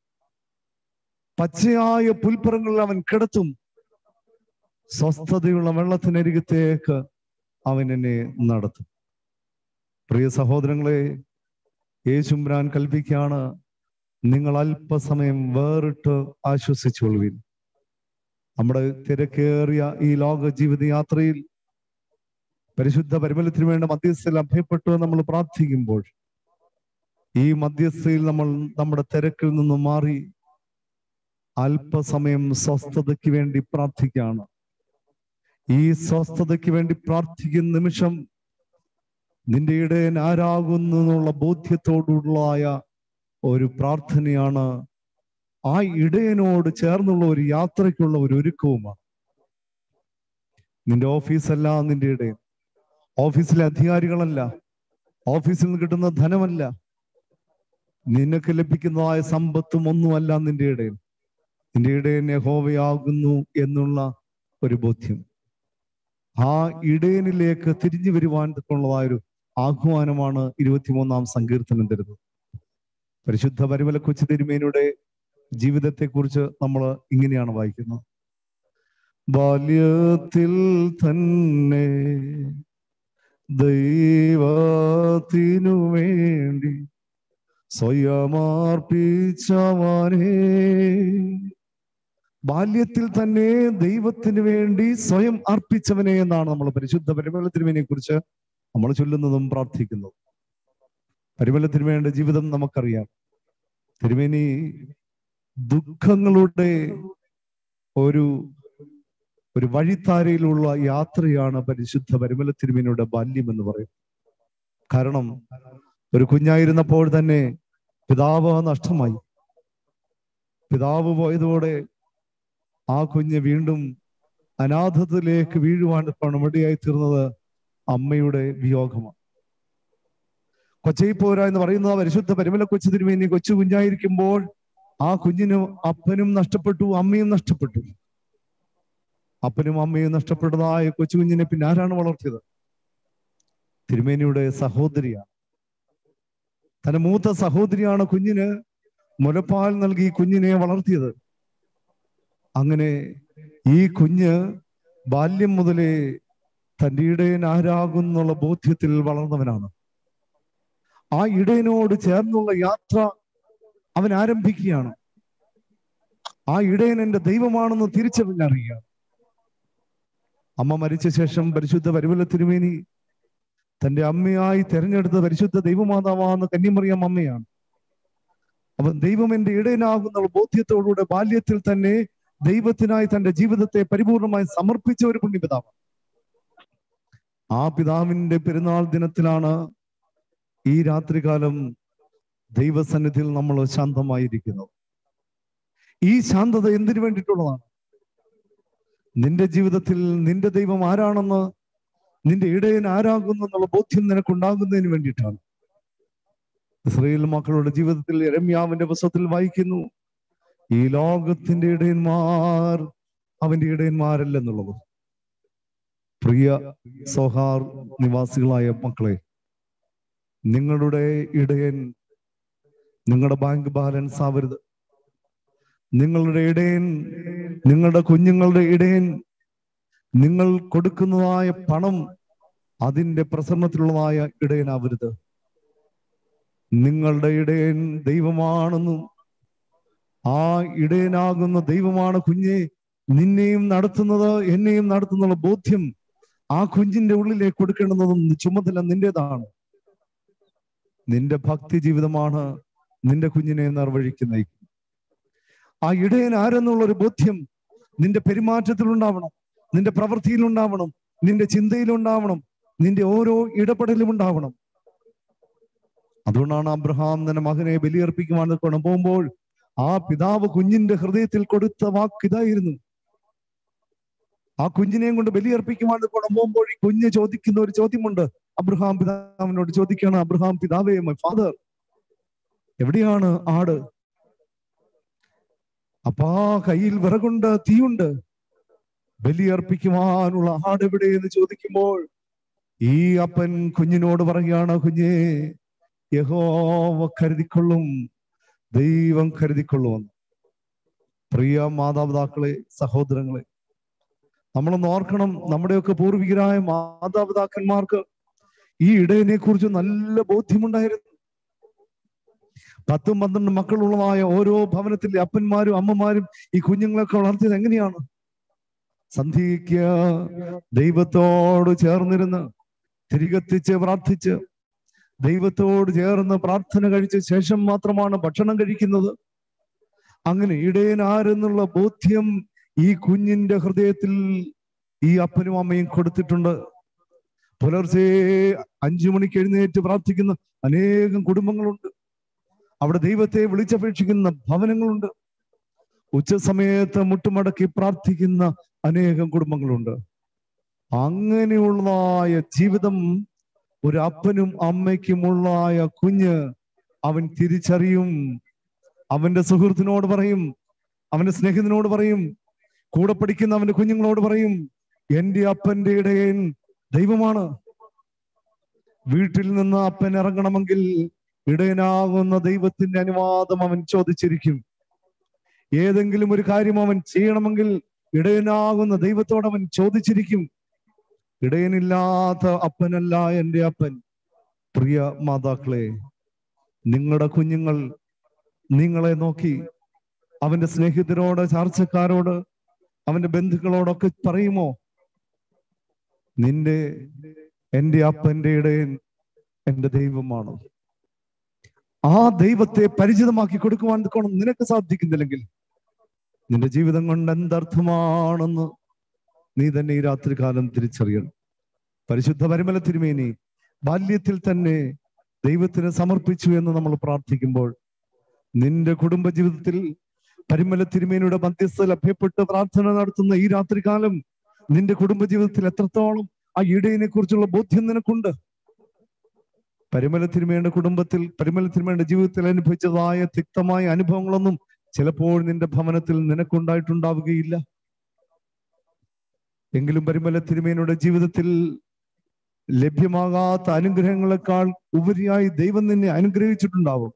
പച്ചയായ പുൽപ്പുറങ്ങളിൽ അവൻ കിടത്തും സ്വസ്ഥതയുള്ള വെള്ളത്തിനരികത്തേക്ക് അവൻ എന്നെ നടത്തും പ്രിയ സഹോദരങ്ങളെ യേശുംബ്രാൻ കൽപ്പിക്കാണ് നിങ്ങൾ അല്പസമയം വേറിട്ട് ആശ്വസിച്ചുകൊള്ളുവിൻ നമ്മുടെ തിരക്കേറിയ ഈ ലോക ജീവിത യാത്രയിൽ പരിശുദ്ധ പരിമലത്തിന് വേണ്ട മധ്യസ്ഥയിൽ അഭയപ്പെട്ടു നമ്മൾ പ്രാർത്ഥിക്കുമ്പോൾ ഈ മധ്യസ്ഥയിൽ നമ്മൾ നമ്മുടെ തിരക്കിൽ നിന്ന് മാറി അല്പസമയം സ്വസ്ഥതയ്ക്ക് വേണ്ടി പ്രാർത്ഥിക്കുകയാണ് ഈ സ്വസ്ഥതയ്ക്ക് വേണ്ടി പ്രാർത്ഥിക്കുന്ന നിമിഷം നിന്റെ ഇടയൻ ആരാകുന്നു എന്നുള്ള ബോധ്യത്തോടുള്ളതായ ഒരു പ്രാർത്ഥനയാണ് ആ ഇടയനോട് ചേർന്നുള്ള ഒരു യാത്രയ്ക്കുള്ള ഒരു ഒരുക്കവുമാണ് നിന്റെ ഓഫീസല്ല നിന്റെ ഇടയൻ ഓഫീസിലെ അധികാരികളല്ല ഓഫീസിൽ നിന്ന് കിട്ടുന്ന ധനമല്ല നിനക്ക് ലഭിക്കുന്നതായ സമ്പത്തും ഒന്നുമല്ല നിന്റെ ഇടയൻ നിന്റെ ഇടയൻ യഹോവയാകുന്നു എന്നുള്ള ഒരു ബോധ്യം ആ ഇടയനിലേക്ക് തിരിഞ്ഞു വരുവാൻ ഉള്ളതായ ഒരു ആഹ്വാനമാണ് ഇരുപത്തിമൂന്നാം സങ്കീർത്തനം തരുന്നത് പരിശുദ്ധ പരിമല കൊച്ചു തിരുമേനിയുടെ ജീവിതത്തെക്കുറിച്ച് നമ്മൾ ഇങ്ങനെയാണ് വായിക്കുന്നത് ബാല്യത്തിൽ തന്നെ ദൈവത്തിനു വേണ്ടി സ്വയമർപ്പിച്ചവനേ ബാല്യത്തിൽ തന്നെ ദൈവത്തിന് വേണ്ടി സ്വയം അർപ്പിച്ചവനെ എന്നാണ് നമ്മൾ പരിശുദ്ധ പരിമല തിരുമേനിയെ കുറിച്ച് നമ്മൾ ചൊല്ലുന്നതും പ്രാർത്ഥിക്കുന്നതും പരിമല തിരുമേനിയുടെ ജീവിതം നമുക്കറിയാം തിരുമേനി ദുഃഖങ്ങളുടെ ഒരു ഒരു വഴിത്താരയിലുള്ള യാത്രയാണ് പരിശുദ്ധ പരിമല തിരുമേനിയുടെ ബാല്യം എന്ന് പറയും കാരണം ഒരു കുഞ്ഞായിരുന്നപ്പോൾ തന്നെ പിതാവ് നഷ്ടമായി പിതാവ് പോയതോടെ ആ കുഞ്ഞ് വീണ്ടും അനാഥത്തിലേക്ക് വീഴുവാൻ പണമടിയായി തീർന്നത് അമ്മയുടെ വിയോഗമാണ് കൊച്ചൈപ്പോര എന്ന് പറയുന്നത് പരിശുദ്ധ പരിമല കൊച്ചു തിരുമേനി കൊച്ചു കുഞ്ഞായിരിക്കുമ്പോൾ ആ കുഞ്ഞിന് അപ്പനും നഷ്ടപ്പെട്ടു അമ്മയും നഷ്ടപ്പെട്ടു അപ്പനും അമ്മയും നഷ്ടപ്പെട്ടതായ കൊച്ചു കുഞ്ഞിനെ പിന്നെ ആരാണ് വളർത്തിയത് തിരുമേനിയുടെ സഹോദരിയാണ് തന്റെ മൂത്ത സഹോദരിയാണ് കുഞ്ഞിന് മുലപ്പാൽ നൽകി കുഞ്ഞിനെ വളർത്തിയത് അങ്ങനെ ഈ കുഞ്ഞ് ബാല്യം മുതലേ തന്റെ ഇടയൻ ആരാകുന്നുള്ള ബോധ്യത്തിൽ വളർന്നവനാണ് ആ ഇടയനോട് ചേർന്നുള്ള യാത്ര അവൻ ആരംഭിക്കുകയാണ് ആ ഇടയൻ എന്റെ ദൈവമാണെന്ന് തിരിച്ചറിഞ്ഞറിയുക അമ്മ മരിച്ച ശേഷം പരിശുദ്ധ പരിമല തിരുമേനി തന്റെ അമ്മയായി തെരഞ്ഞെടുത്ത പരിശുദ്ധ ദൈവമാതാവാന്ന് കന്യമറിയാം അമ്മയാണ് അവൻ ദൈവം എന്റെ ഇടയനാകുന്ന ബോധ്യത്തോടുകൂടെ ബാല്യത്തിൽ തന്നെ ദൈവത്തിനായി തന്റെ ജീവിതത്തെ പരിപൂർണമായി സമർപ്പിച്ച ഒരു പുണ്യപിതാവ് ആ പിതാവിന്റെ പെരുന്നാൾ ദിനത്തിലാണ് ഈ രാത്രികാലം ദൈവസന്നിധിയിൽ നമ്മൾ ശാന്തമായിരിക്കുന്നത് ഈ ശാന്തത എന്തിനു വേണ്ടിയിട്ടുള്ളതാണ് നിന്റെ ജീവിതത്തിൽ നിന്റെ ദൈവം ആരാണെന്ന് നിന്റെ ഇടയൻ ആരാകുന്നു എന്നുള്ള ബോധ്യം നിനക്കുണ്ടാകുന്നതിന് വേണ്ടിയിട്ടാണ് ഇസ്രയേൽ മക്കളുടെ ജീവിതത്തിൽ രമ്യാവിന്റെ പുസ്തകത്തിൽ വായിക്കുന്നു ഈ ലോകത്തിന്റെ ഇടയന്മാർ അവന്റെ ഇടയന്മാരല്ലെന്നുള്ളത് പ്രിയ സൗഹാർ നിവാസികളായ മക്കളെ നിങ്ങളുടെ ഇടയൻ നിങ്ങളുടെ ബാങ്ക് ബാലൻസ് ആവരുത് നിങ്ങളുടെ ഇടയൻ നിങ്ങളുടെ കുഞ്ഞുങ്ങളുടെ ഇടയൻ നിങ്ങൾ കൊടുക്കുന്നതായ പണം അതിന്റെ പ്രസരണത്തിലുള്ളതായ ഇടയനാവരുത് നിങ്ങളുടെ ഇടയൻ ദൈവമാണെന്നും ആ ഇടയനാകുന്ന ദൈവമാണ് കുഞ്ഞെ നിന്നെയും നടത്തുന്നത് എന്നെയും നടത്തുന്നുള്ള ബോധ്യം ആ കുഞ്ഞിന്റെ ഉള്ളിലേക്ക് കൊടുക്കേണ്ടുന്നതും ചുമതല നിന്റേതാണ് നിന്റെ ഭക്തി ജീവിതമാണ് നിന്റെ കുഞ്ഞിനെ നിർവഴിക്ക് നയിക്കും ആ ഇടയൻ ആരെന്നുള്ള ഒരു ബോധ്യം നിന്റെ പെരുമാറ്റത്തിൽ ഉണ്ടാവണം നിന്റെ പ്രവൃത്തിയിൽ ഉണ്ടാവണം നിന്റെ ചിന്തയിൽ ഉണ്ടാവണം നിന്റെ ഓരോ ഇടപെടലും ഉണ്ടാവണം അതുകൊണ്ടാണ് അബ്രഹാം തന്റെ മകനെ ബലിയർപ്പിക്കുവാൻ കൊണ്ട് പോകുമ്പോൾ ആ പിതാവ് കുഞ്ഞിന്റെ ഹൃദയത്തിൽ കൊടുത്ത വാക്ക് ഇതായിരുന്നു ആ കുഞ്ഞിനെയും കൊണ്ട് ബലിയർപ്പിക്കുവാൻ കൊണ്ട് പോകുമ്പോൾ ഈ കുഞ്ഞ് ചോദിക്കുന്ന ഒരു ചോദ്യമുണ്ട് അബ്രഹാം പിതാവിനോട് ചോദിക്കുകയാണ് അബ്രഹാം പിതാവേ മൈ ഫാദർ എവിടെയാണ് ആട് അപ്പാ കയ്യിൽ വിറകുണ്ട് തീയുണ്ട് ബലിയർപ്പിക്കുവാനുള്ള ആട് എവിടെ എന്ന് ചോദിക്കുമ്പോൾ ഈ അപ്പൻ കുഞ്ഞിനോട് പറയുകയാണ് കുഞ്ഞേ യഹോവ കരുതിക്കൊള്ളും ദൈവം കരുതിക്കൊള്ളുമെന്ന് പ്രിയ മാതാപിതാക്കളെ സഹോദരങ്ങളെ നമ്മളൊന്ന് ഓർക്കണം നമ്മുടെയൊക്കെ പൂർവികരായ മാതാപിതാക്കന്മാർക്ക് ഈ ഇടയനെ കുറിച്ച് നല്ല ബോധ്യമുണ്ടായിരുന്നു പത്തും പന്ത്രണ്ട് മക്കളുള്ളതായ ഓരോ ഭവനത്തിലെ അപ്പന്മാരും അമ്മമാരും ഈ കുഞ്ഞുങ്ങളൊക്കെ വളർത്തിയത് എങ്ങനെയാണ് സന്ധ്യയ്ക്ക് ദൈവത്തോട് ചേർന്നിരുന്ന് തിരികെത്തിച്ച് പ്രാർത്ഥിച്ച് ദൈവത്തോട് ചേർന്ന് പ്രാർത്ഥന കഴിച്ച ശേഷം മാത്രമാണ് ഭക്ഷണം കഴിക്കുന്നത് അങ്ങനെ ഇടയൻ ആരെന്നുള്ള ബോധ്യം ഈ കുഞ്ഞിന്റെ ഹൃദയത്തിൽ ഈ അപ്പനും അമ്മയും കൊടുത്തിട്ടുണ്ട് പുലർച്ചെ അഞ്ചു മണിക്ക് എഴുന്നേറ്റ് പ്രാർത്ഥിക്കുന്ന അനേകം കുടുംബങ്ങളുണ്ട് അവിടെ ദൈവത്തെ വിളിച്ചപേക്ഷിക്കുന്ന ഭവനങ്ങളുണ്ട് ഉച്ച സമയത്ത് മുട്ടുമടക്കി പ്രാർത്ഥിക്കുന്ന അനേകം കുടുംബങ്ങളുണ്ട് അങ്ങനെയുള്ളതായ ജീവിതം ഒരു അപ്പനും അമ്മയ്ക്കുമുള്ളതായ കുഞ്ഞ് അവൻ തിരിച്ചറിയും അവന്റെ സുഹൃത്തിനോട് പറയും അവന്റെ സ്നേഹിതനോട് പറയും കൂടെ പഠിക്കുന്ന അവന്റെ കുഞ്ഞുങ്ങളോട് പറയും എന്റെ അപ്പന്റെ ഇടയൻ ദൈവമാണ് വീട്ടിൽ നിന്ന് അപ്പൻ ഇറങ്ങണമെങ്കിൽ ഇടയനാകുന്ന ദൈവത്തിന്റെ അനുവാദം അവൻ ചോദിച്ചിരിക്കും ഏതെങ്കിലും ഒരു കാര്യം അവൻ ചെയ്യണമെങ്കിൽ ഇടയനാകുന്ന ദൈവത്തോട് അവൻ ചോദിച്ചിരിക്കും ഇടയനില്ലാത്ത അപ്പനല്ല എൻ്റെ അപ്പൻ പ്രിയ മാതാക്കളെ നിങ്ങളുടെ കുഞ്ഞുങ്ങൾ നിങ്ങളെ നോക്കി അവന്റെ സ്നേഹിതരോട് ചാർച്ചക്കാരോട് അവന്റെ ബന്ധുക്കളോടൊക്കെ പറയുമോ നിന്റെ എൻ്റെ അപ്പന്റെ ഇടയൻ എൻ്റെ ദൈവമാണ് ആ ദൈവത്തെ പരിചിതമാക്കി കൊടുക്കുവാൻ കൊണ്ട് നിനക്ക് സാധിക്കുന്നില്ലെങ്കിൽ നിന്റെ ജീവിതം കൊണ്ട് എന്തർത്ഥമാണെന്ന് നീ തന്നെ ഈ രാത്രികാലം തിരിച്ചറിയണം പരിശുദ്ധ പരിമല തിരുമേനി ബാല്യത്തിൽ തന്നെ ദൈവത്തിന് സമർപ്പിച്ചു എന്ന് നമ്മൾ പ്രാർത്ഥിക്കുമ്പോൾ നിന്റെ കുടുംബ ജീവിതത്തിൽ പരിമല തിരുമേനിയുടെ മധ്യസ്ഥ ലഭ്യപ്പെട്ട് പ്രാർത്ഥന നടത്തുന്ന ഈ രാത്രികാലം നിന്റെ കുടുംബ ജീവിതത്തിൽ എത്രത്തോളം ആ ഇടയനെ കുറിച്ചുള്ള ബോധ്യം നിനക്കുണ്ട് പരിമല തിരുമേന്റെ കുടുംബത്തിൽ പരിമല തിരുമേന്റെ ജീവിതത്തിൽ അനുഭവിച്ചതായ തിക്തമായ അനുഭവങ്ങളൊന്നും ചിലപ്പോൾ നിന്റെ ഭവനത്തിൽ നിനക്കുണ്ടായിട്ടുണ്ടാവുകയില്ല എങ്കിലും പരിമല തിരുമേനയുടെ ജീവിതത്തിൽ ലഭ്യമാകാത്ത അനുഗ്രഹങ്ങളെക്കാൾ ഉപരിയായി ദൈവം നിന്നെ അനുഗ്രഹിച്ചിട്ടുണ്ടാവും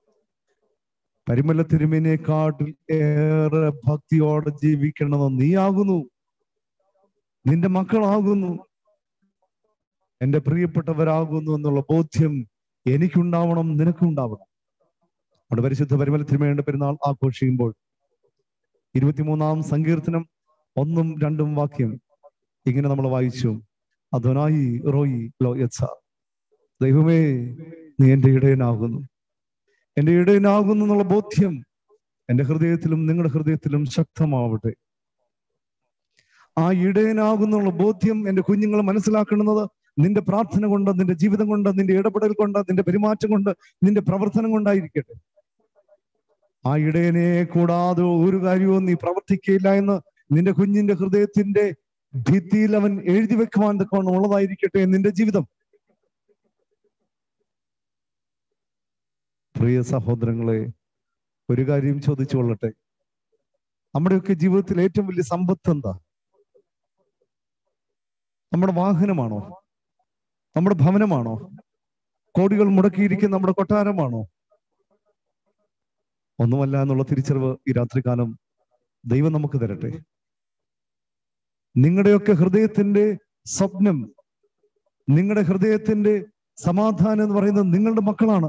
പരിമല തിരുമേനേക്കാട്ടിൽ ഏറെ ഭക്തിയോടെ ജീവിക്കണമെന്ന് നീയാകുന്നു നിന്റെ മക്കളാകുന്നു എന്റെ പ്രിയപ്പെട്ടവരാകുന്നു എന്നുള്ള ബോധ്യം എനിക്കുണ്ടാവണം നിനക്കുണ്ടാവണം അവിടെ പരിശുദ്ധ പരിമല തിരുമേനയുടെ പെരുന്നാൾ ആഘോഷിക്കുമ്പോൾ ഇരുപത്തിമൂന്നാം സങ്കീർത്തനം ഒന്നും രണ്ടും വാക്യം ഇങ്ങനെ നമ്മൾ വായിച്ചു അധനായി റോയി ലോ യത്സ ദൈവമേ നീ എൻ്റെ ഇടയനാകുന്നു എൻ്റെ ഇടയനാകുന്നു എന്നുള്ള ബോധ്യം എൻ്റെ ഹൃദയത്തിലും നിങ്ങളുടെ ഹൃദയത്തിലും ശക്തമാവട്ടെ ആ ഇടയനാകുന്നുള്ള ബോധ്യം എൻ്റെ കുഞ്ഞുങ്ങൾ മനസ്സിലാക്കുന്നത് നിന്റെ പ്രാർത്ഥന കൊണ്ട് നിന്റെ ജീവിതം കൊണ്ട് നിന്റെ ഇടപെടൽ കൊണ്ട് നിന്റെ പെരുമാറ്റം കൊണ്ട് നിന്റെ പ്രവർത്തനം കൊണ്ടായിരിക്കട്ടെ ആ ഇടയനെ കൂടാതെ ഒരു കാര്യവും നീ പ്രവർത്തിക്കയില്ല എന്ന് നിന്റെ കുഞ്ഞിന്റെ ഹൃദയത്തിന്റെ ഭിത്തിയിൽ അവൻ എഴുതി വെക്കുവാൻ തക്കവണ്ണം ഉള്ളതായിരിക്കട്ടെ നിന്റെ ജീവിതം പ്രിയ സഹോദരങ്ങളെ ഒരു കാര്യം ചോദിച്ചു കൊള്ളട്ടെ നമ്മുടെയൊക്കെ ജീവിതത്തിൽ ഏറ്റവും വലിയ സമ്പത്ത് എന്താ നമ്മുടെ വാഹനമാണോ നമ്മുടെ ഭവനമാണോ കോടികൾ മുടക്കിയിരിക്കുന്ന നമ്മുടെ കൊട്ടാരമാണോ ഒന്നുമല്ല എന്നുള്ള തിരിച്ചറിവ് ഈ രാത്രികാലം ദൈവം നമുക്ക് തരട്ടെ നിങ്ങളുടെയൊക്കെ ഹൃദയത്തിന്റെ സ്വപ്നം നിങ്ങളുടെ ഹൃദയത്തിന്റെ സമാധാനം എന്ന് പറയുന്നത് നിങ്ങളുടെ മക്കളാണ്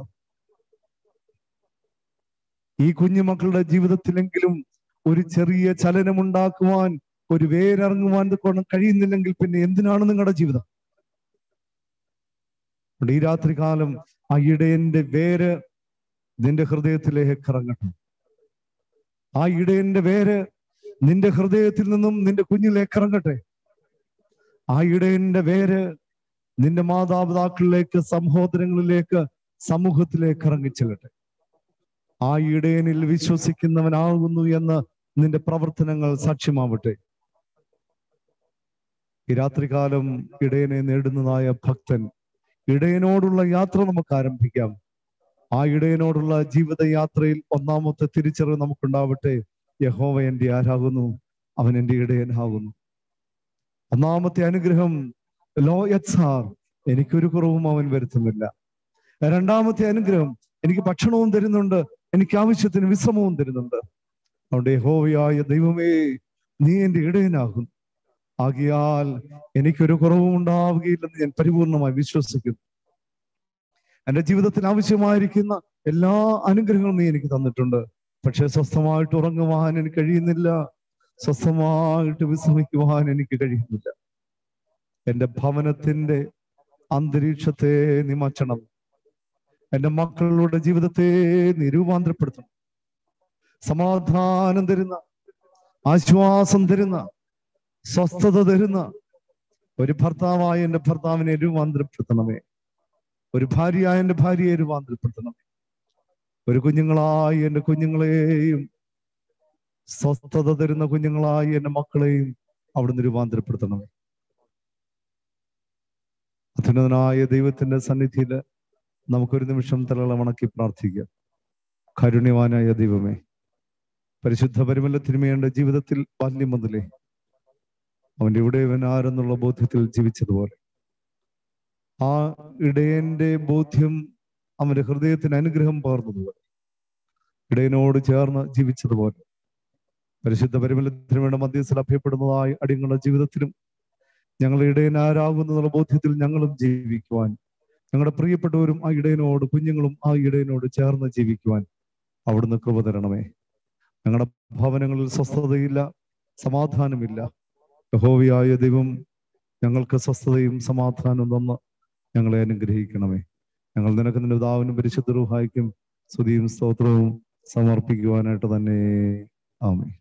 ഈ കുഞ്ഞു മക്കളുടെ ജീവിതത്തിലെങ്കിലും ഒരു ചെറിയ ചലനമുണ്ടാക്കുവാൻ ഒരു വേരിറങ്ങുവാൻ കൊണ്ട് കഴിയുന്നില്ലെങ്കിൽ പിന്നെ എന്തിനാണ് നിങ്ങളുടെ ജീവിതം അതുകൊണ്ട് ഈ രാത്രി കാലം ആ ഇടയന്റെ വേര് നിന്റെ ഹൃദയത്തിലേക്ക് ഇറങ്ങട്ടെ ആ ഇടയന്റെ വേര് നിന്റെ ഹൃദയത്തിൽ നിന്നും നിന്റെ കുഞ്ഞിലേക്ക് ഇറങ്ങട്ടെ ആ ഇടയന്റെ വേര് നിന്റെ മാതാപിതാക്കളിലേക്ക് സഹോദരങ്ങളിലേക്ക് സമൂഹത്തിലേക്ക് ഇറങ്ങിച്ചെല്ലട്ടെ ആ ഇടയനിൽ വിശ്വസിക്കുന്നവനാകുന്നു എന്ന് നിന്റെ പ്രവർത്തനങ്ങൾ സാക്ഷ്യമാവട്ടെ ഈ രാത്രികാലം ഇടയനെ നേടുന്നതായ ഭക്തൻ ഇടയനോടുള്ള യാത്ര നമുക്ക് ആരംഭിക്കാം ആ ഇടയനോടുള്ള ജീവിതയാത്രയിൽ ഒന്നാമത്തെ തിരിച്ചറിവ് നമുക്കുണ്ടാവട്ടെ യഹോവ എന്റെ ആരാകുന്നു അവൻ എന്റെ ഇടയനാകുന്നു ഒന്നാമത്തെ അനുഗ്രഹം ലോ യത്സാർ എനിക്കൊരു കുറവും അവൻ വരുത്തുന്നില്ല രണ്ടാമത്തെ അനുഗ്രഹം എനിക്ക് ഭക്ഷണവും തരുന്നുണ്ട് എനിക്ക് ആവശ്യത്തിന് വിശ്രമവും തരുന്നുണ്ട് അതുകൊണ്ട് യഹോവയായ ദൈവമേ നീ എന്റെ ഇടയനാകുന്നു ആകിയാൽ എനിക്കൊരു കുറവും ഉണ്ടാവുകയില്ലെന്ന് ഞാൻ പരിപൂർണമായി വിശ്വസിക്കുന്നു എന്റെ ജീവിതത്തിൽ ആവശ്യമായിരിക്കുന്ന എല്ലാ അനുഗ്രഹങ്ങളും നീ എനിക്ക് തന്നിട്ടുണ്ട് പക്ഷെ സ്വസ്ഥമായിട്ട് ഉറങ്ങുവാൻ എനിക്ക് കഴിയുന്നില്ല സ്വസ്ഥമായിട്ട് വിശ്രമിക്കുവാൻ എനിക്ക് കഴിയുന്നില്ല എന്റെ ഭവനത്തിന്റെ അന്തരീക്ഷത്തെ നീ മാറ്റണം എന്റെ മക്കളുടെ ജീവിതത്തെ നീ രൂപാന്തരപ്പെടുത്തണം സമാധാനം തരുന്ന ആശ്വാസം തരുന്ന സ്വസ്ഥത തരുന്ന ഒരു ഭർത്താവായ എന്റെ ഭർത്താവിനെ രൂപാന്തരപ്പെടുത്തണമേ ഒരു ഭാര്യയായ എന്റെ ഭാര്യയെ രൂപാന്തരപ്പെടുത്തണമേ ഒരു കുഞ്ഞുങ്ങളായി എന്റെ കുഞ്ഞുങ്ങളെയും സ്വസ്ഥത തരുന്ന കുഞ്ഞുങ്ങളായി എന്റെ മക്കളെയും അവിടുന്ന് രൂപാന്തരപ്പെടുത്തണമേ അത്യുന്നതനായ ദൈവത്തിന്റെ സന്നിധിയിൽ നമുക്കൊരു നിമിഷം തലകളെ വണക്കി പ്രാർത്ഥിക്കാം കാരുണ്യവാനായ ദൈവമേ പരിശുദ്ധ പരിമല തിരുമേണ്ട ജീവിതത്തിൽ ബാല്യം മുതലേ അവന്റെ ഇവിടെയവൻ ആരെന്നുള്ള ബോധ്യത്തിൽ ജീവിച്ചതുപോലെ ആ ഇടയന്റെ ബോധ്യം അവന്റെ ഹൃദയത്തിന് അനുഗ്രഹം പകർന്നതുപോലെ ഇടയനോട് ചേർന്ന് ജീവിച്ചതുപോലെ പരിശുദ്ധ പരിമലത്തിന് വേണ്ട മധ്യസ്ഥൽ അഭ്യപ്പെടുന്നതായി അടിയങ്ങളുടെ ജീവിതത്തിലും ഞങ്ങളുടെ ഇടയൻ ആരാകുന്നുള്ള ബോധ്യത്തിൽ ഞങ്ങളും ജീവിക്കുവാൻ ഞങ്ങളുടെ പ്രിയപ്പെട്ടവരും ആ ഇടയനോട് കുഞ്ഞുങ്ങളും ആ ഇടയനോട് ചേർന്ന് ജീവിക്കുവാൻ അവിടുന്ന് കൃപ തരണമേ ഞങ്ങളുടെ ഭവനങ്ങളിൽ സ്വസ്ഥതയില്ല സമാധാനമില്ല യഹോവയായ ദൈവം ഞങ്ങൾക്ക് സ്വസ്ഥതയും സമാധാനവും തന്ന് ഞങ്ങളെ അനുഗ്രഹിക്കണമേ ഞങ്ങൾ നിനക്ക് നിന്റെ പിതാവിനും പരിശുദ്ധ റുഹായിക്കും സ്തുതിയും സ്തോത്രവും സമർപ്പിക്കുവാനായിട്ട് തന്നെ ആമേ